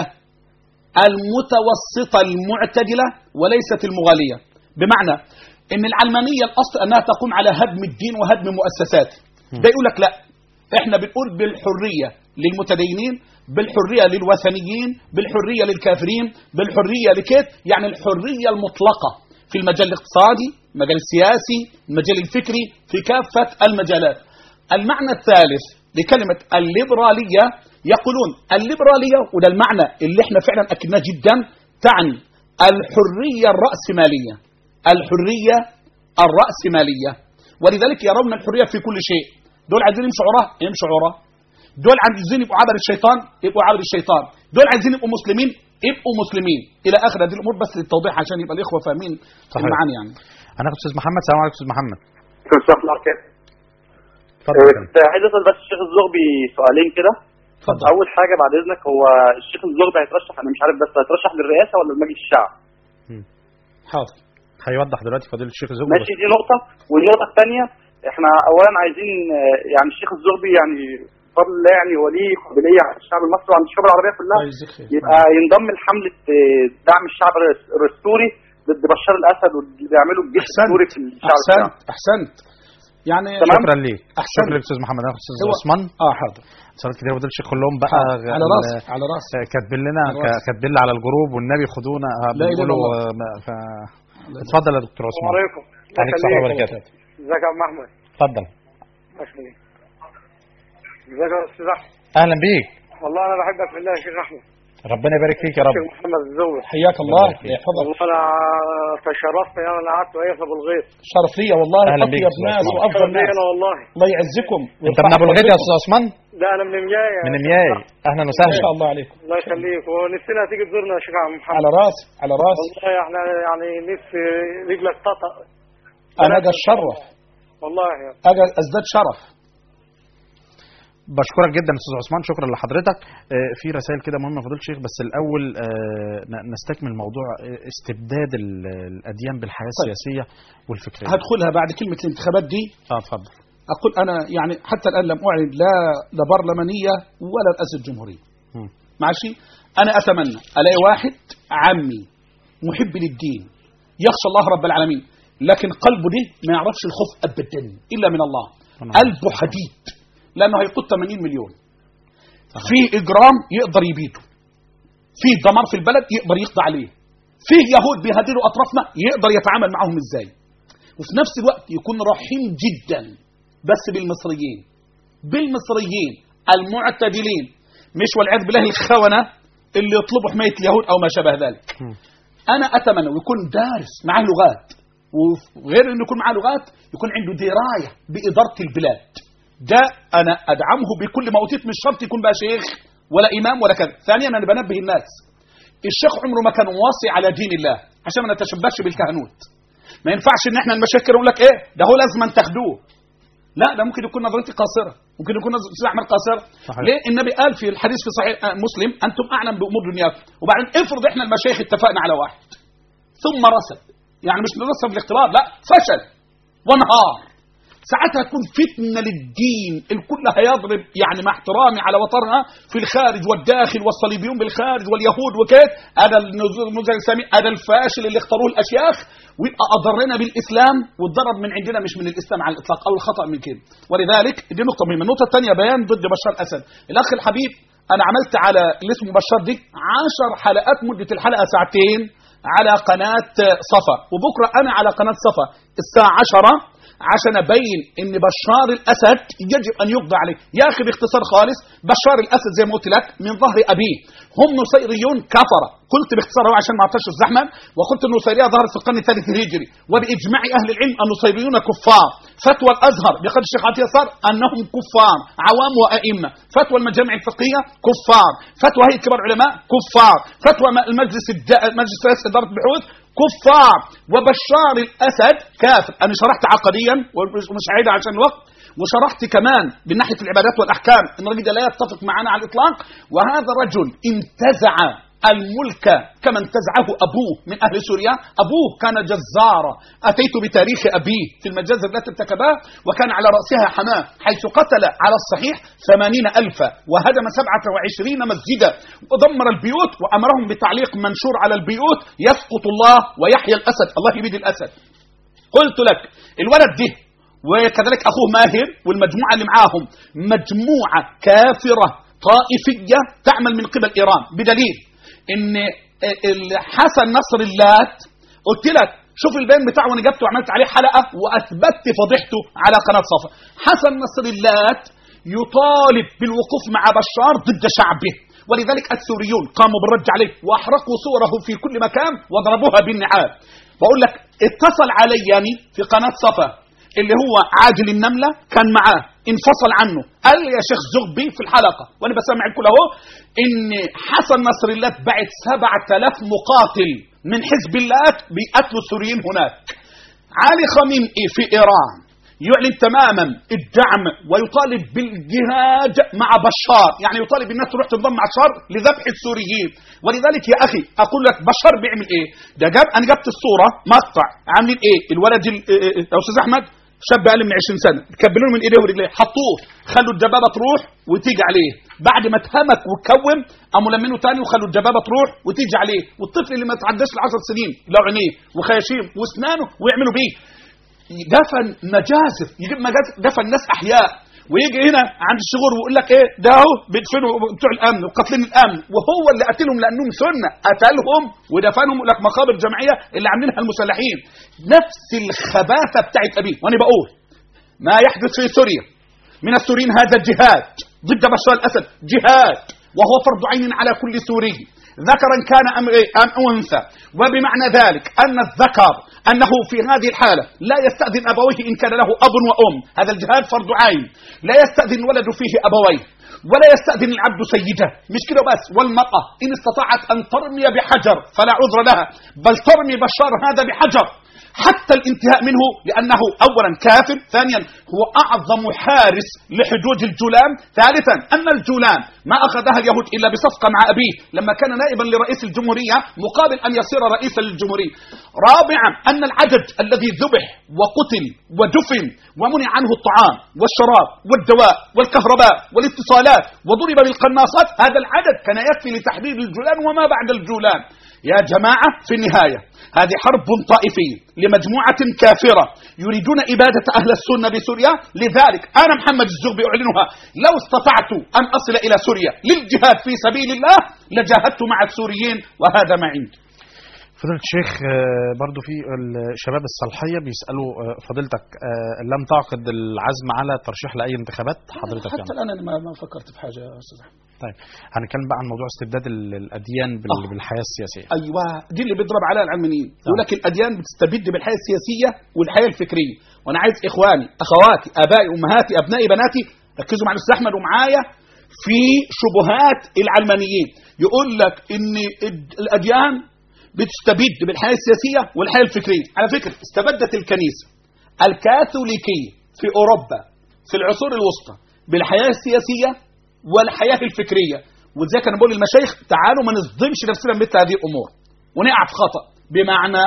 المتوسطة المعتدلة وليست المغالية بمعنى ان العلمانية الاصل انها تقوم على هدم الدين وهدم مؤسسات ده يقول لك لا احنا بنقول بالحرية للمتدينين بالحرية للوثنيين بالحرية للكافرين بالحرية لكيت يعني الحرية المطلقة في المجال الاقتصادي المجال السياسي المجال الفكري في كافة المجالات المعنى الثالث لكلمة الليبرالية يقولون الليبرالية وده المعنى اللي احنا فعلا أكدناه جدا تعني الحرية الرأسمالية الحرية الرأسمالية ولذلك يرون الحرية في كل شيء دول عايزين يمشوا وراه يمشوا وراه دول عايزين يبقوا عبر الشيطان يبقوا عبر الشيطان دول عايزين يبقوا مسلمين يبقوا مسلمين الى اخر هذه الامور بس للتوضيح عشان يبقى الاخوه فاهمين صحيح. المعاني يعني هناخد استاذ محمد السلام عليكم استاذ محمد استاذ مركز اتفضل يا فندم. عايز اسال بس الشيخ الزغبي سؤالين كده اتفضل. اول حاجه بعد اذنك هو الشيخ الزغبي هيترشح انا مش عارف بس هيترشح للرئاسه ولا لمجلس الشعب حاضر هيوضح دلوقتي فضيله الشيخ الزوجي ماشي دي نقطه والنقطه الثانيه احنا اولا عايزين آه، يعني الشيخ الزغبي يعني بفضل الله يعني هو ليه قابليه على الشعب المصري وعند الشعوب العربيه كلها الله يجزيك خير. يبقى ينضم لحمله آه، دعم الشعب الرس- السوري ضد بشار الاسد واللي بيعمله الجيش احسنت السوري في الشعب احسنت بتاعه. احسنت يعني تمام. شكرا ليك أحسن. شكرا لك استاذ محمد هناخد استاذ هو- عثمان اه حاضر اتصالات كتير فضيله الشيخ كلهم بقى حاضر. على ال- راسي على راسي كاتبين لنا على راسي. كاتبين لي على الجروب والنبي خدونا آه، لا إله إلا بيقولوا الله. آه، ما- ف... اتفضل يا دكتور عثمان عليكم عليك الصحه وبركاته ازيك يا عم احمد اتفضل ازيك يا استاذ احمد اهلا بيك والله انا بحبك في الله يا شيخ احمد ربنا يبارك فيك يا رب الشيخ محمد الزوج حياك الله يبارك فيك. يحفظك والله انا تشرفت يا انا قعدت وقفت ابو الغيط شرف لي والله أهلا بيك اطيب أستاذ ناس عثمان. وافضل شرف لي ناس انا والله الله يعزكم انت من ابو الغيط يا استاذ عثمان ده انا من مياي من مياي اهلا ما وسهلا شاء الله عليكم الله يخليك ونفسنا تيجي تزورنا يا شيخ عم محمد على راسي على راسي والله احنا يعني نفسي رجلك تطأ انا اجي اتشرف والله يا اجي ازداد شرف بشكرك جدا استاذ عثمان شكرا لحضرتك آه، في رسائل كده مهمه فضيله الشيخ بس الاول آه، ن- نستكمل موضوع آه، استبداد ال- الاديان بالحياه طيب. السياسيه والفكريه هدخلها بعد كلمه الانتخابات دي اه اتفضل اقول انا يعني حتى الان لم اعلن لا لا برلمانيه ولا رئاسه جمهوريه مم. ماشي انا اتمنى الاقي واحد عمي محب للدين يخشى الله رب العالمين لكن قلبه ده ما يعرفش الخوف ابدا الا من الله نعم. قلبه حديد لانه هيقود 80 مليون في اجرام يقدر يبيده في دمار في البلد يقدر يقضي عليه في يهود بيهددوا اطرافنا يقدر يتعامل معهم ازاي وفي نفس الوقت يكون رحيم جدا بس بالمصريين بالمصريين المعتدلين مش والعياذ بالله الخونه اللي يطلبوا حمايه اليهود او ما شابه ذلك مم. انا اتمنى ويكون دارس معاه لغات وغير انه يكون معاه لغات يكون عنده درايه باداره البلاد ده انا ادعمه بكل ما اوتيت مش شرط يكون بقى شيخ ولا امام ولا كذا ثانيا انا بنبه الناس الشيخ عمره ما كان واصي على دين الله عشان ما نتشبهش بالكهنوت ما ينفعش ان احنا المشايخ كده نقول لك ايه ده هو لازم أن تاخدوه لا ده ممكن يكون نظرتي قاصره ممكن يكون نظرتي احمد قاصره صحيح. ليه النبي قال في الحديث في صحيح آه، مسلم انتم اعلم بامور دنياكم وبعدين افرض احنا المشايخ اتفقنا على واحد ثم رسب يعني مش نرسب الاختلاط لا فشل وانهار ساعتها تكون فتنة للدين الكل هيضرب يعني مع احترامي على وطنها في الخارج والداخل والصليبيون بالخارج واليهود وكيف هذا النزول النزول الاسلامي هذا الفاشل اللي اختاروه الاشياخ ويبقى اضرنا بالاسلام والضرر من عندنا مش من الاسلام على الاطلاق او الخطا من كده ولذلك دي نقطه مهمه النقطه الثانيه بيان ضد بشار الاسد الاخ الحبيب انا عملت على اللي اسمه بشار دي عشر حلقات مده الحلقه ساعتين على قناه صفا وبكره انا على قناه صفا الساعه 10 عشان ابين ان بشار الاسد يجب ان يقضى عليه يا اخي باختصار خالص بشار الاسد زي ما قلت لك من ظهر ابيه هم نصيريون كفره قلت باختصار أهو عشان ما اعطيش الزحمه وقلت النصيريه ظهرت في القرن الثالث الهجري وباجماع اهل العلم النصيريون كفار فتوى الازهر بقدر الشيخ عطيه صار انهم كفار عوام وائمه فتوى المجامع الفقهيه كفار فتوى هيئه كبار العلماء كفار فتوى المجلس الد... مجلس رئاسه اداره البحوث كفار وبشار الاسد كافر انا شرحت عقديا ومش هعيدها عشان الوقت وشرحت كمان من ناحيه العبادات والاحكام ان الراجل ده لا يتفق معنا على الاطلاق وهذا رجل انتزع الملك كما انتزعه أبوه من أهل سوريا أبوه كان جزارا أتيت بتاريخ أبيه في المجازر التي ارتكبها وكان على رأسها حماه حيث قتل على الصحيح ثمانين ألفا وهدم سبعة وعشرين مسجدا ودمر البيوت وأمرهم بتعليق منشور على البيوت يسقط الله ويحيى الأسد الله يبيد الأسد قلت لك الولد ده وكذلك أخوه ماهر والمجموعة اللي معاهم مجموعة كافرة طائفية تعمل من قبل إيران بدليل إن حسن نصر اللات قلت لك شوف البيان بتاعه وانا جبته وعملت عليه حلقه واثبتت فضيحته على قناه صفا حسن نصر اللات يطالب بالوقوف مع بشار ضد شعبه ولذلك السوريون قاموا بالرد عليه واحرقوا صوره في كل مكان وضربوها بالنعال بقول لك اتصل علي يعني في قناه صفا اللي هو عادل النملة كان معاه انفصل عنه قال لي يا شيخ زغبي في الحلقة وانا بسمع الكل اهو ان حسن نصر الله بعت 7000 مقاتل من حزب الله بيقتلوا السوريين هناك علي خامنئي في ايران يعلن تماما الدعم ويطالب بالجهاد مع بشار يعني يطالب الناس تروح تنضم مع بشار لذبح السوريين ولذلك يا اخي اقول لك بشار بيعمل ايه ده جاب انا جبت الصوره مقطع عاملين ايه الولد ال- يا استاذ احمد شاب اقل من 20 سنه كبلوه من ايديه ورجليه حطوه خلوا الدبابه تروح وتيجي عليه بعد ما اتهمك واتكوم قاموا لمينه تاني وخلوا الدبابه تروح وتيجي عليه والطفل اللي ما تعداش ل 10 سنين له عينيه وخياشيم واسنانه ويعملوا بيه دفن مجازر يجيب مجازر دفن ناس احياء ويجي هنا عند الشغور ويقول لك ايه ده اهو بيدفنوا بتوع الامن وقاتلين الامن وهو اللي قتلهم لانهم سنه قتلهم ودفنهم يقول لك مقابر جمعيه اللي عاملينها المسلحين نفس الخباثه بتاعت ابيه وانا بقول ما يحدث في سوريا من السوريين هذا جهاد ضد بشار الاسد جهاد وهو فرض عين على كل سوري ذكرا كان ام إيه؟ ام انثى وبمعنى ذلك ان الذكر انه في هذه الحاله لا يستاذن ابويه ان كان له اب وام هذا الجهاد فرض عين لا يستاذن الولد فيه ابويه ولا يستأذن العبد سيده مش كده بس والمرأة إن استطاعت أن ترمي بحجر فلا عذر لها بل ترمي بشار هذا بحجر حتى الانتهاء منه لأنه أولا كافر ثانيا هو أعظم حارس لحدود الجولان ثالثا أن الجولان ما أخذها اليهود إلا بصفقة مع أبيه لما كان نائبا لرئيس الجمهورية مقابل أن يصير رئيسا للجمهورية رابعا أن العدد الذي ذبح وقتل ودفن ومنع عنه الطعام والشراب والدواء والكهرباء والاتصالات وضرب بالقناصات هذا العدد كان يكفي لتحرير الجولان وما بعد الجولان يا جماعة في النهاية هذه حرب طائفية لمجموعة كافرة يريدون إبادة أهل السنة بسوريا لذلك أنا محمد الزغبي أعلنها لو استطعت أن أصل إلى سوريا للجهاد في سبيل الله لجاهدت مع السوريين وهذا ما عندي فضيلة الشيخ آه، برضو في الشباب الصالحية بيسألوا آه، فضيلتك آه، لم تعقد العزم على ترشيح لأي انتخابات حضرتك حتى يعني الآن أنا ما- ما فكرت في حاجة يا أستاذ أحمد طيب هنتكلم بقى عن موضوع استبداد ال- الأديان بال- آه. بالحياة السياسية ايوه دي اللي بيضرب عليها العلمانيين يقول لك الاديان بتستبد بالحياه السياسيه والحياه الفكريه وانا عايز اخواني اخواتي ابائي امهاتي ابنائي بناتي ركزوا مع الاستاذ احمد ومعايا في شبهات العلمانيين يقول لك ان الد- الاديان بتستبد بالحياه السياسيه والحياه الفكريه على فكره استبدت الكنيسه الكاثوليكيه في اوروبا في العصور الوسطى بالحياه السياسيه والحياه الفكريه وزي كان بقول للمشايخ تعالوا ما نصدمش نفسنا بمثل هذه الامور ونقع في خطا بمعنى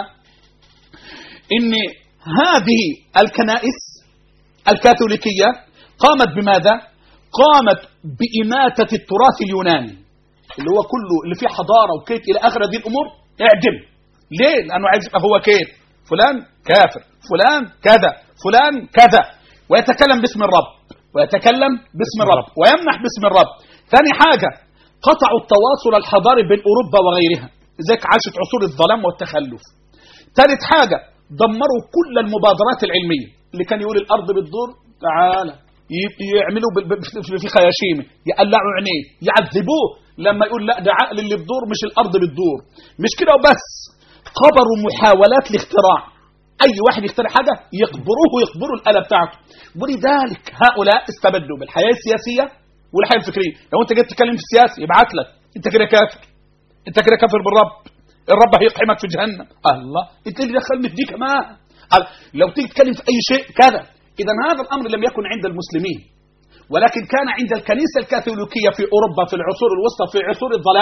ان هذه الكنائس الكاثوليكيه قامت بماذا؟ قامت بإماتة التراث اليوناني اللي هو كله اللي فيه حضاره وكيت الى اخر هذه الامور اعدم ليه؟ لانه عايز يبقى هو كيت فلان كافر فلان كذا فلان كذا ويتكلم باسم الرب ويتكلم باسم الرب ويمنح باسم الرب ثاني حاجه قطعوا التواصل الحضاري بين اوروبا وغيرها لذلك عاشت عصور الظلام والتخلف ثالث حاجه دمروا كل المبادرات العلميه اللي كان يقول الارض بتدور تعالى ي- يعملوا بال- بال- في- في خياشيمه يقلعوا عينيه يعذبوه لما يقول لا ده عقل اللي بتدور مش الارض بتدور مش كده وبس قبروا محاولات الاختراع اي واحد يخترع حاجه يقبروه ويقبروا الاله بتاعته ولذلك هؤلاء استبدوا بالحياه السياسيه والحياه الفكريه لو انت جيت تتكلم في السياسه يبعت لك انت كده كافر انت كده كافر بالرب الرب هيقحمك في جهنم الله انت اللي دخلني في دي كمان قال لو تيجي تتكلم في اي شيء كذا اذا هذا الامر لم يكن عند المسلمين ولكن كان عند الكنيسة الكاثوليكية في أوروبا في العصور الوسطى في عصور الظلام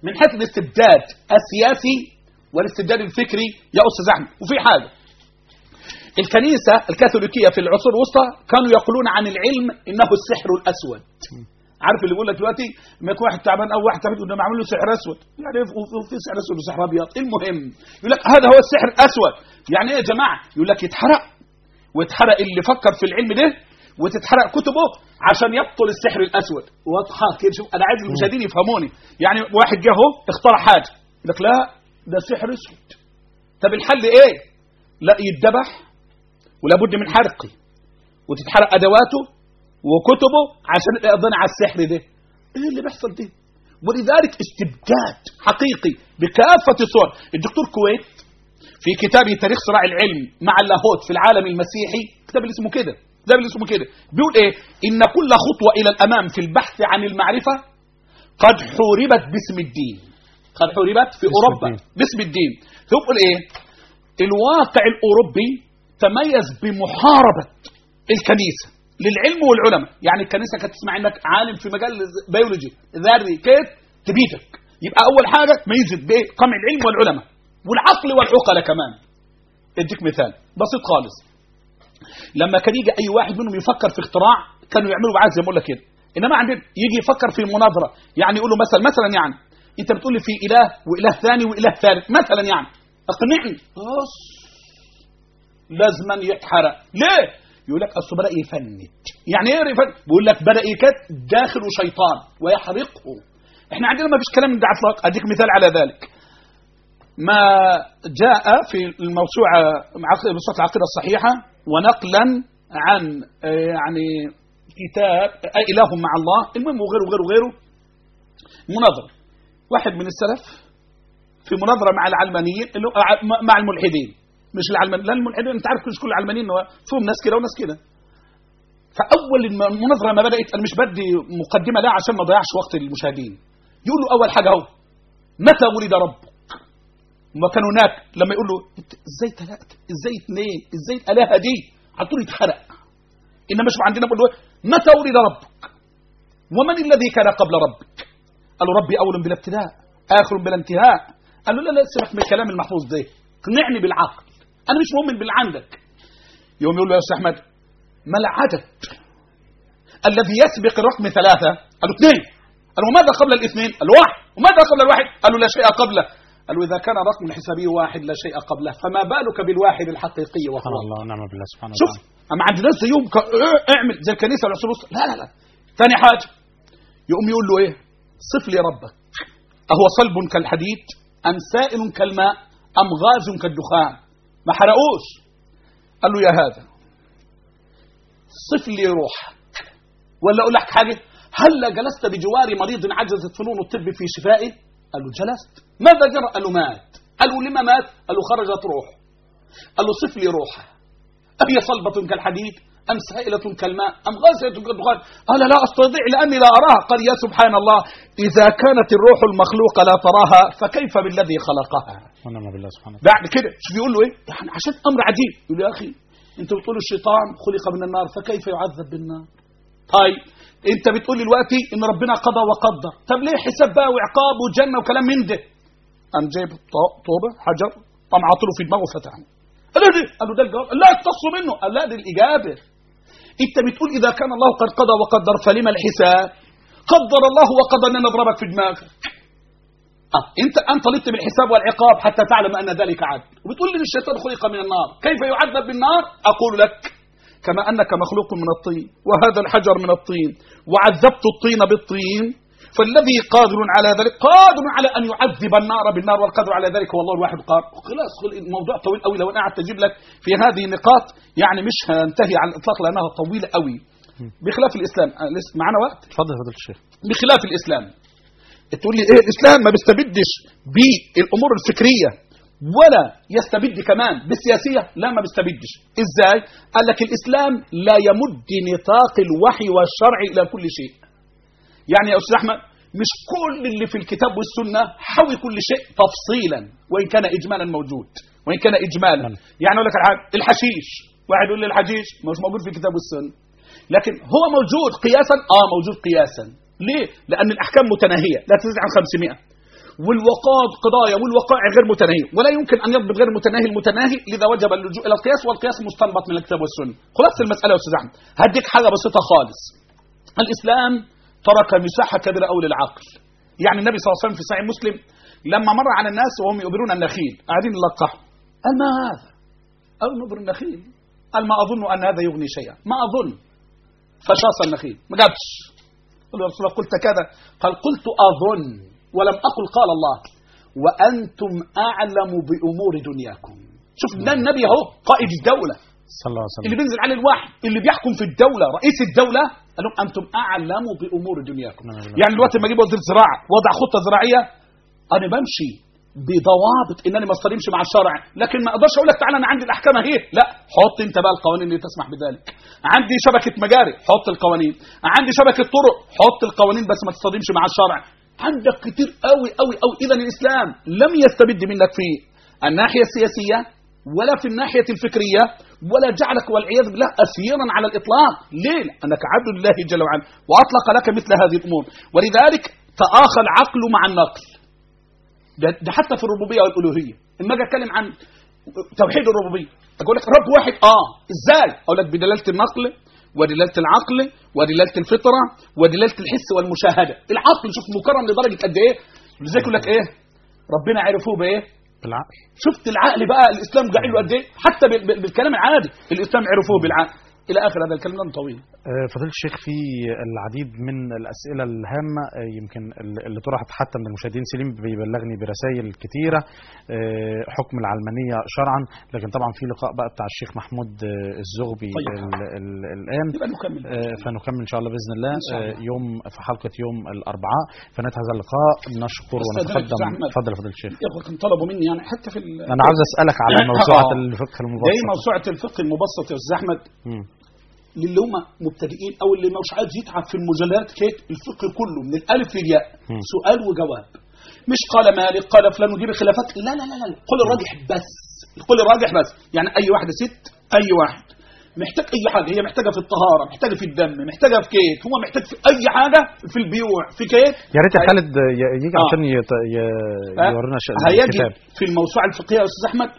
من حيث الاستبداد السياسي والاستبداد الفكري يا استاذ احمد وفي حاجه الكنيسه الكاثوليكيه في العصور الوسطى كانوا يقولون عن العلم انه السحر الاسود عارف اللي بيقول لك دلوقتي لما يكون واحد تعبان او واحد تعبان يقول ده معمول له سحر اسود يعني إيه في- في سحر اسود وسحر ابيض المهم يقول لك هذا هو السحر الاسود يعني ايه يا جماعه يقول لك يتحرق ويتحرق اللي فكر في العلم ده وتتحرق كتبه عشان يبطل السحر الاسود واضحه كده شوف انا عايز المشاهدين يفهموني يعني واحد جه اهو اخترع حاجه يقول لك لا ده سحر اسود طب الحل ايه لا يتذبح ولا بد من حرقه وتتحرق ادواته وكتبه عشان يقضينا على السحر ده ايه اللي بيحصل ده ولذلك استبداد حقيقي بكافه الصور الدكتور كويت في كتابه تاريخ صراع العلم مع اللاهوت في العالم المسيحي كتاب اللي اسمه كده ده اللي اسمه كده بيقول ايه ان كل خطوه الى الامام في البحث عن المعرفه قد حوربت باسم الدين قد حوربت في اوروبا الدين. باسم الدين فيقول ايه الواقع الاوروبي تميز بمحاربه الكنيسه للعلم والعلماء يعني الكنيسه كانت تسمع انك عالم في مجال بيولوجي ذري كيف تبيدك يبقى اول حاجه ميزت بايه قمع العلم والعلماء والعقل والعقلاء كمان اديك مثال بسيط خالص لما كان يجي اي واحد منهم يفكر في اختراع كانوا يعملوا معاه زي ما بقول لك كده انما عندنا يجي يفكر في مناظره يعني يقول له مثلا مثلا يعني انت بتقول لي في اله واله ثاني واله ثالث مثلا يعني اقنعني بص لازما يتحرق ليه يقول لك اصله بدا يفند يعني ايه يفند بيقول لك بدا يكت داخل شيطان ويحرقه احنا عندنا ما فيش كلام من ده على الاطلاق اديك مثال على ذلك ما جاء في الموسوعة مع بصوت العقيدة الصحيحة ونقلا عن آه، يعني كتاب آه، إله مع الله المهم وغيره وغيره وغيره مناظرة واحد من السلف في مناظرة مع العلمانيين اللي هو ع- مع الملحدين مش العلمانيين لأن الملحدين أنت عارف مش كل العلمانيين هو فيهم ناس كده وناس كده فأول الم- المناظرة ما بدأت أنا مش بدي مقدمة لا عشان ما أضيعش وقت المشاهدين يقول له أول حاجة أهو متى ولد ربك ما كانوا هناك لما يقول له "إنت ازاي ثلاثة ازاي اثنين ازاي الالهه دي على طول يتخرق انما شوف عندنا بيقول له متى ولد ربك ومن الذي كان قبل ربك قال له ربي اول بلا ابتداء اخر بلا انتهاء قال له لا لا سيبك من الكلام المحفوظ ده اقنعني بالعقل انا مش مؤمن باللي عندك يوم يقول له يا استاذ احمد ما العدد الذي يسبق الرقم ثلاثة قال له اثنين قال له وماذا قبل الاثنين قال له واحد وماذا قبل الواحد قال له لا شيء قبله قال له إذا كان الرقم الحسابي واحد لا شيء قبله فما بالك بالواحد الحقيقي وهو سبحان الله الله ونعم بالله سبحانه شوف وتعالى اما عند ناس زيهم ك- إيه، اعمل زي الكنيسه والعصور الوسطى لا لا لا ثاني حاجه يقوم يقول له ايه صف لي ربك اهو صلب كالحديد ام سائل كالماء ام غاز كالدخان ما حرقوش قال له يا هذا صف لي روحك ولا اقول لك حاجه هل جلست بجوار مريض عجزت فنون الطب في شفائه قال له جلست ماذا جرى قال له مات قال له لما مات قال له خرجت روحه قال له صف لي روحه أهي صلبة كالحديد أم سائلة كالماء أم غازية كالدخان قال لا أستطيع لأني لا أراها قال يا سبحان الله إذا كانت الروح المخلوقة لا تراها فكيف بالذي خلقها ونعم بالله سبحانه وتعالى بعد كده شوف يقول له ايه يعني عشان امر عجيب يقول له يا اخي انت بتقول الشيطان خلق من النار فكيف يعذب بالنار طيب انت بتقول دلوقتي ان ربنا قضى وقدر طب ليه حساب بقى وعقاب وجنه وكلام من ده قام جايب طو- طوبه حجر قام عاطله في دماغه فتحه قال له ده قال له ده الجواب قال لا اقتصوا منه قال لا دي الاجابه انت بتقول اذا كان الله قد قضى وقدر فلما الحساب قدر الله وقضى ان نضربك في دماغك آه. انت انت طلبت بالحساب والعقاب حتى تعلم ان ذلك عدل وبتقول لي الشيطان خلق من النار كيف يعذب بالنار اقول لك كما انك مخلوق من الطين وهذا الحجر من الطين وعذبت الطين بالطين فالذي قادر على ذلك قادر على ان يعذب النار بالنار والقادر على ذلك هو الله الواحد قال خلاص خل- الموضوع طويل قوي لو انا قعدت اجيب لك في هذه النقاط يعني مش هنتهي على الاطلاق لانها طويله قوي بخلاف الاسلام آه، لسه معنا وقت اتفضل يا فضيله الشيخ بخلاف الاسلام تقول لي ايه الاسلام ما بيستبدش بالامور الفكريه ولا يستبد كمان بالسياسيه لا ما بيستبدش ازاي قال لك الاسلام لا يمد نطاق الوحي والشرع الى كل شيء يعني يا استاذ احمد مش كل اللي في الكتاب والسنه حوي كل شيء تفصيلا وان كان اجمالا موجود وان كان اجمالا نعم. يعني اقول لك على حاجه الحشيش واحد يقول لي الحشيش مش موجود في الكتاب والسنه لكن هو موجود قياسا اه موجود قياسا ليه لان الاحكام متناهيه لا تزيد عن 500 والوقائع قضايا والوقائع غير متناهيه ولا يمكن ان يضبط غير متناهي المتناهي لذا وجب اللجوء الى القياس والقياس مستنبط من الكتاب والسنه خلاصه المساله يا استاذ احمد هديك حاجه بسيطه خالص الاسلام ترك مساحه كبيره قوي للعقل يعني النبي صلى الله عليه وسلم في صحيح مسلم لما مر على الناس وهم يؤبرون النخيل قاعدين يلقحوا قال ما هذا قال نبر النخيل قال ما اظن ان هذا يغني شيئا ما اظن فشاص النخيل ما جابش قال يا رسول الله قلت كذا قال قلت اظن ولم اقل قال الله وانتم اعلم بامور دنياكم شوف ده النبي اهو قائد الدوله صلى الله عليه اللي وسلم بينزل عليه الوحي اللي بيحكم في الدوله رئيس الدوله قال لهم انتم اعلم بامور دنياكم نعم بالله. يعني دلوقتي لما اجيب وزير زراعه وضع خطه زراعيه انا بمشي بضوابط انني ما اصطدمش مع الشرع لكن ما اقدرش اقول لك تعالى انا عندي الاحكام اهي لا حط انت بقى القوانين اللي تسمح بذلك عندي شبكه مجاري حط القوانين عندي شبكه طرق حط القوانين بس ما تصطدمش مع الشرع عندك كتير قوي قوي قوي اذا الاسلام لم يستبد منك في الناحيه السياسيه ولا في الناحيه الفكريه ولا جعلك والعياذ بالله اسيرا على الاطلاق ليه انك عبد لله جل وعلا واطلق لك مثل هذه الامور ولذلك تآخى العقل مع النقل ده, ده حتى في الربوبيه والالوهيه اما اجي اتكلم عن توحيد الربوبيه اقول لك رب واحد اه ازاي اقول لك بدلاله النقل ودلاله العقل ودلاله الفطره ودلاله الحس والمشاهده العقل شوف مكرم لدرجه قد ايه لذلك يقول لك ايه ربنا عرفوه بايه بالعقل شفت العقل بقى الاسلام جعل له قد ايه حتى بال- بال- بالكلام العادي الاسلام عرفوه بالعقل الى اخر هذا الكلام ده طويل آه، فضيلة الشيخ في العديد من الأسئلة الهامة آه، يمكن ال- اللي طرحت حتى من المشاهدين سليم بيبلغني برسائل كتيرة آه، حكم العلمانية شرعا لكن طبعا في لقاء بقى بتاع الشيخ محمود آه، الزغبي طيب. ال- ال- الآن يبقى نكمل آه، فنكمل إن شاء الله بإذن الله إن شاء الله. آه، يوم في حلقة يوم الأربعاء فنهاية هذا اللقاء نشكر أستاذ ونتقدم أحمد. اتفضل يا فضيلة الشيخ الاخوه كانوا طلبوا مني يعني حتى في ال- أنا عاوز أسألك على موسوعة آه. الفقه ده المبسط موسوعه الفقه المبسط يا استاذ احمد مم. للي هم مبتدئين او اللي مش عايز يتعب في المجلدات كيت الفقه كله من الالف للياء مم. سؤال وجواب مش قال مالك قال فلان ودي الخلافات لا لا لا لا القول الراجح بس القول الراجح بس يعني اي واحده ست اي واحد محتاج اي حاجه هي محتاجه في الطهاره محتاجه في الدم محتاجه في كيت هو محتاج في اي حاجه في البيوع في كيت يا ريت يا خالد ي- يجي آه. عشان يت- ي- آه، يورينا ش- هيجد الكتاب في الموسوعه الفقهيه يا استاذ احمد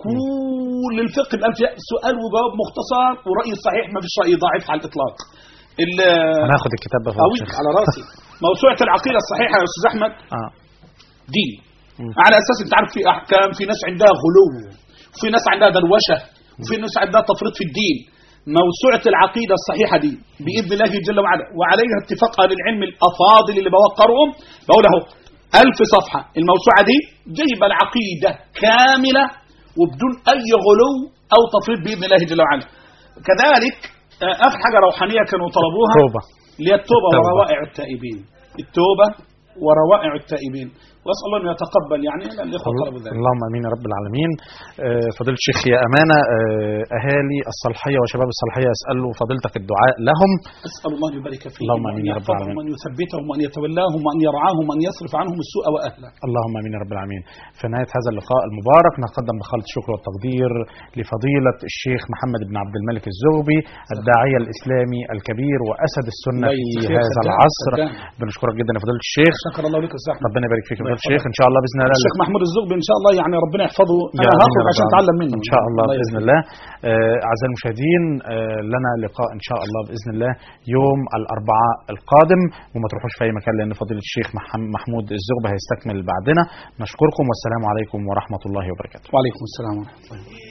كل الفقه بألف ياء سؤال وجواب مختصر ورأي صحيح ما فيش رأي ضعيف على الإطلاق ال- هناخد الكتاب بقى فضيلة أوي الشيخ. على راسي موسوعة العقيدة الصحيحة يا أستاذ أحمد اه دين مم. على أساس أنت عارف في أحكام في ناس عندها غلو وفي ناس عندها دروشة وفي ناس عندها تفريط في الدين موسوعة العقيدة الصحيحة دي بإذن الله جل وعلا وعليها اتفاق أهل العلم الأفاضل اللي بوقرهم بقول أهو ألف صفحة الموسوعة دي جايبة العقيدة كاملة وبدون أي غلو أو تفريط بإذن الله جل وعلا كذلك آه، آخر حاجة روحانية كانوا طلبوها توبة اللي هي التوبة التوبة. وروائع التائبين التوبة وروائع التائبين واسال الله انه يتقبل يعني الاخوه طلبوا ذلك اللهم امين يا رب العالمين آه، فضيله الشيخ يا امانه آه، اهالي الصالحيه وشباب الصالحيه يسالوا فضيلتك الدعاء لهم اسال الله ان يبارك فيهم اللهم وان آمين يا رب يحفظهم العالمين. وان يثبتهم وان يتولاهم وان يرعاهم وان يصرف عنهم السوء واهله اللهم امين يا رب العالمين في نهايه هذا اللقاء المبارك نتقدم بخالص الشكر والتقدير لفضيله الشيخ محمد بن عبد الملك الزغبي الداعيه الاسلامي الكبير واسد السنه الله في يجزيك هذا خدام، العصر خدام. بنشكرك جدا يا فضيله الشيخ شكر الله لك الزحمه ربنا يبارك فيك يا الله فضيله الشيخ ان شاء الله باذن الله الشيخ محمود الزغبي ان شاء الله يعني ربنا يحفظه يا انا آمين هاخد يا رب عشان العالمين. اتعلم منه ان شاء الله باذن يحفظه. الله آه، اعزائي المشاهدين آه، لنا لقاء ان شاء الله باذن الله يوم الاربعاء القادم وما تروحوش في اي مكان لان فضيله الشيخ محم- محمود الزغبي هيستكمل بعدنا نشكركم والسلام عليكم ورحمه الله وبركاته وعليكم السلام ورحمه الله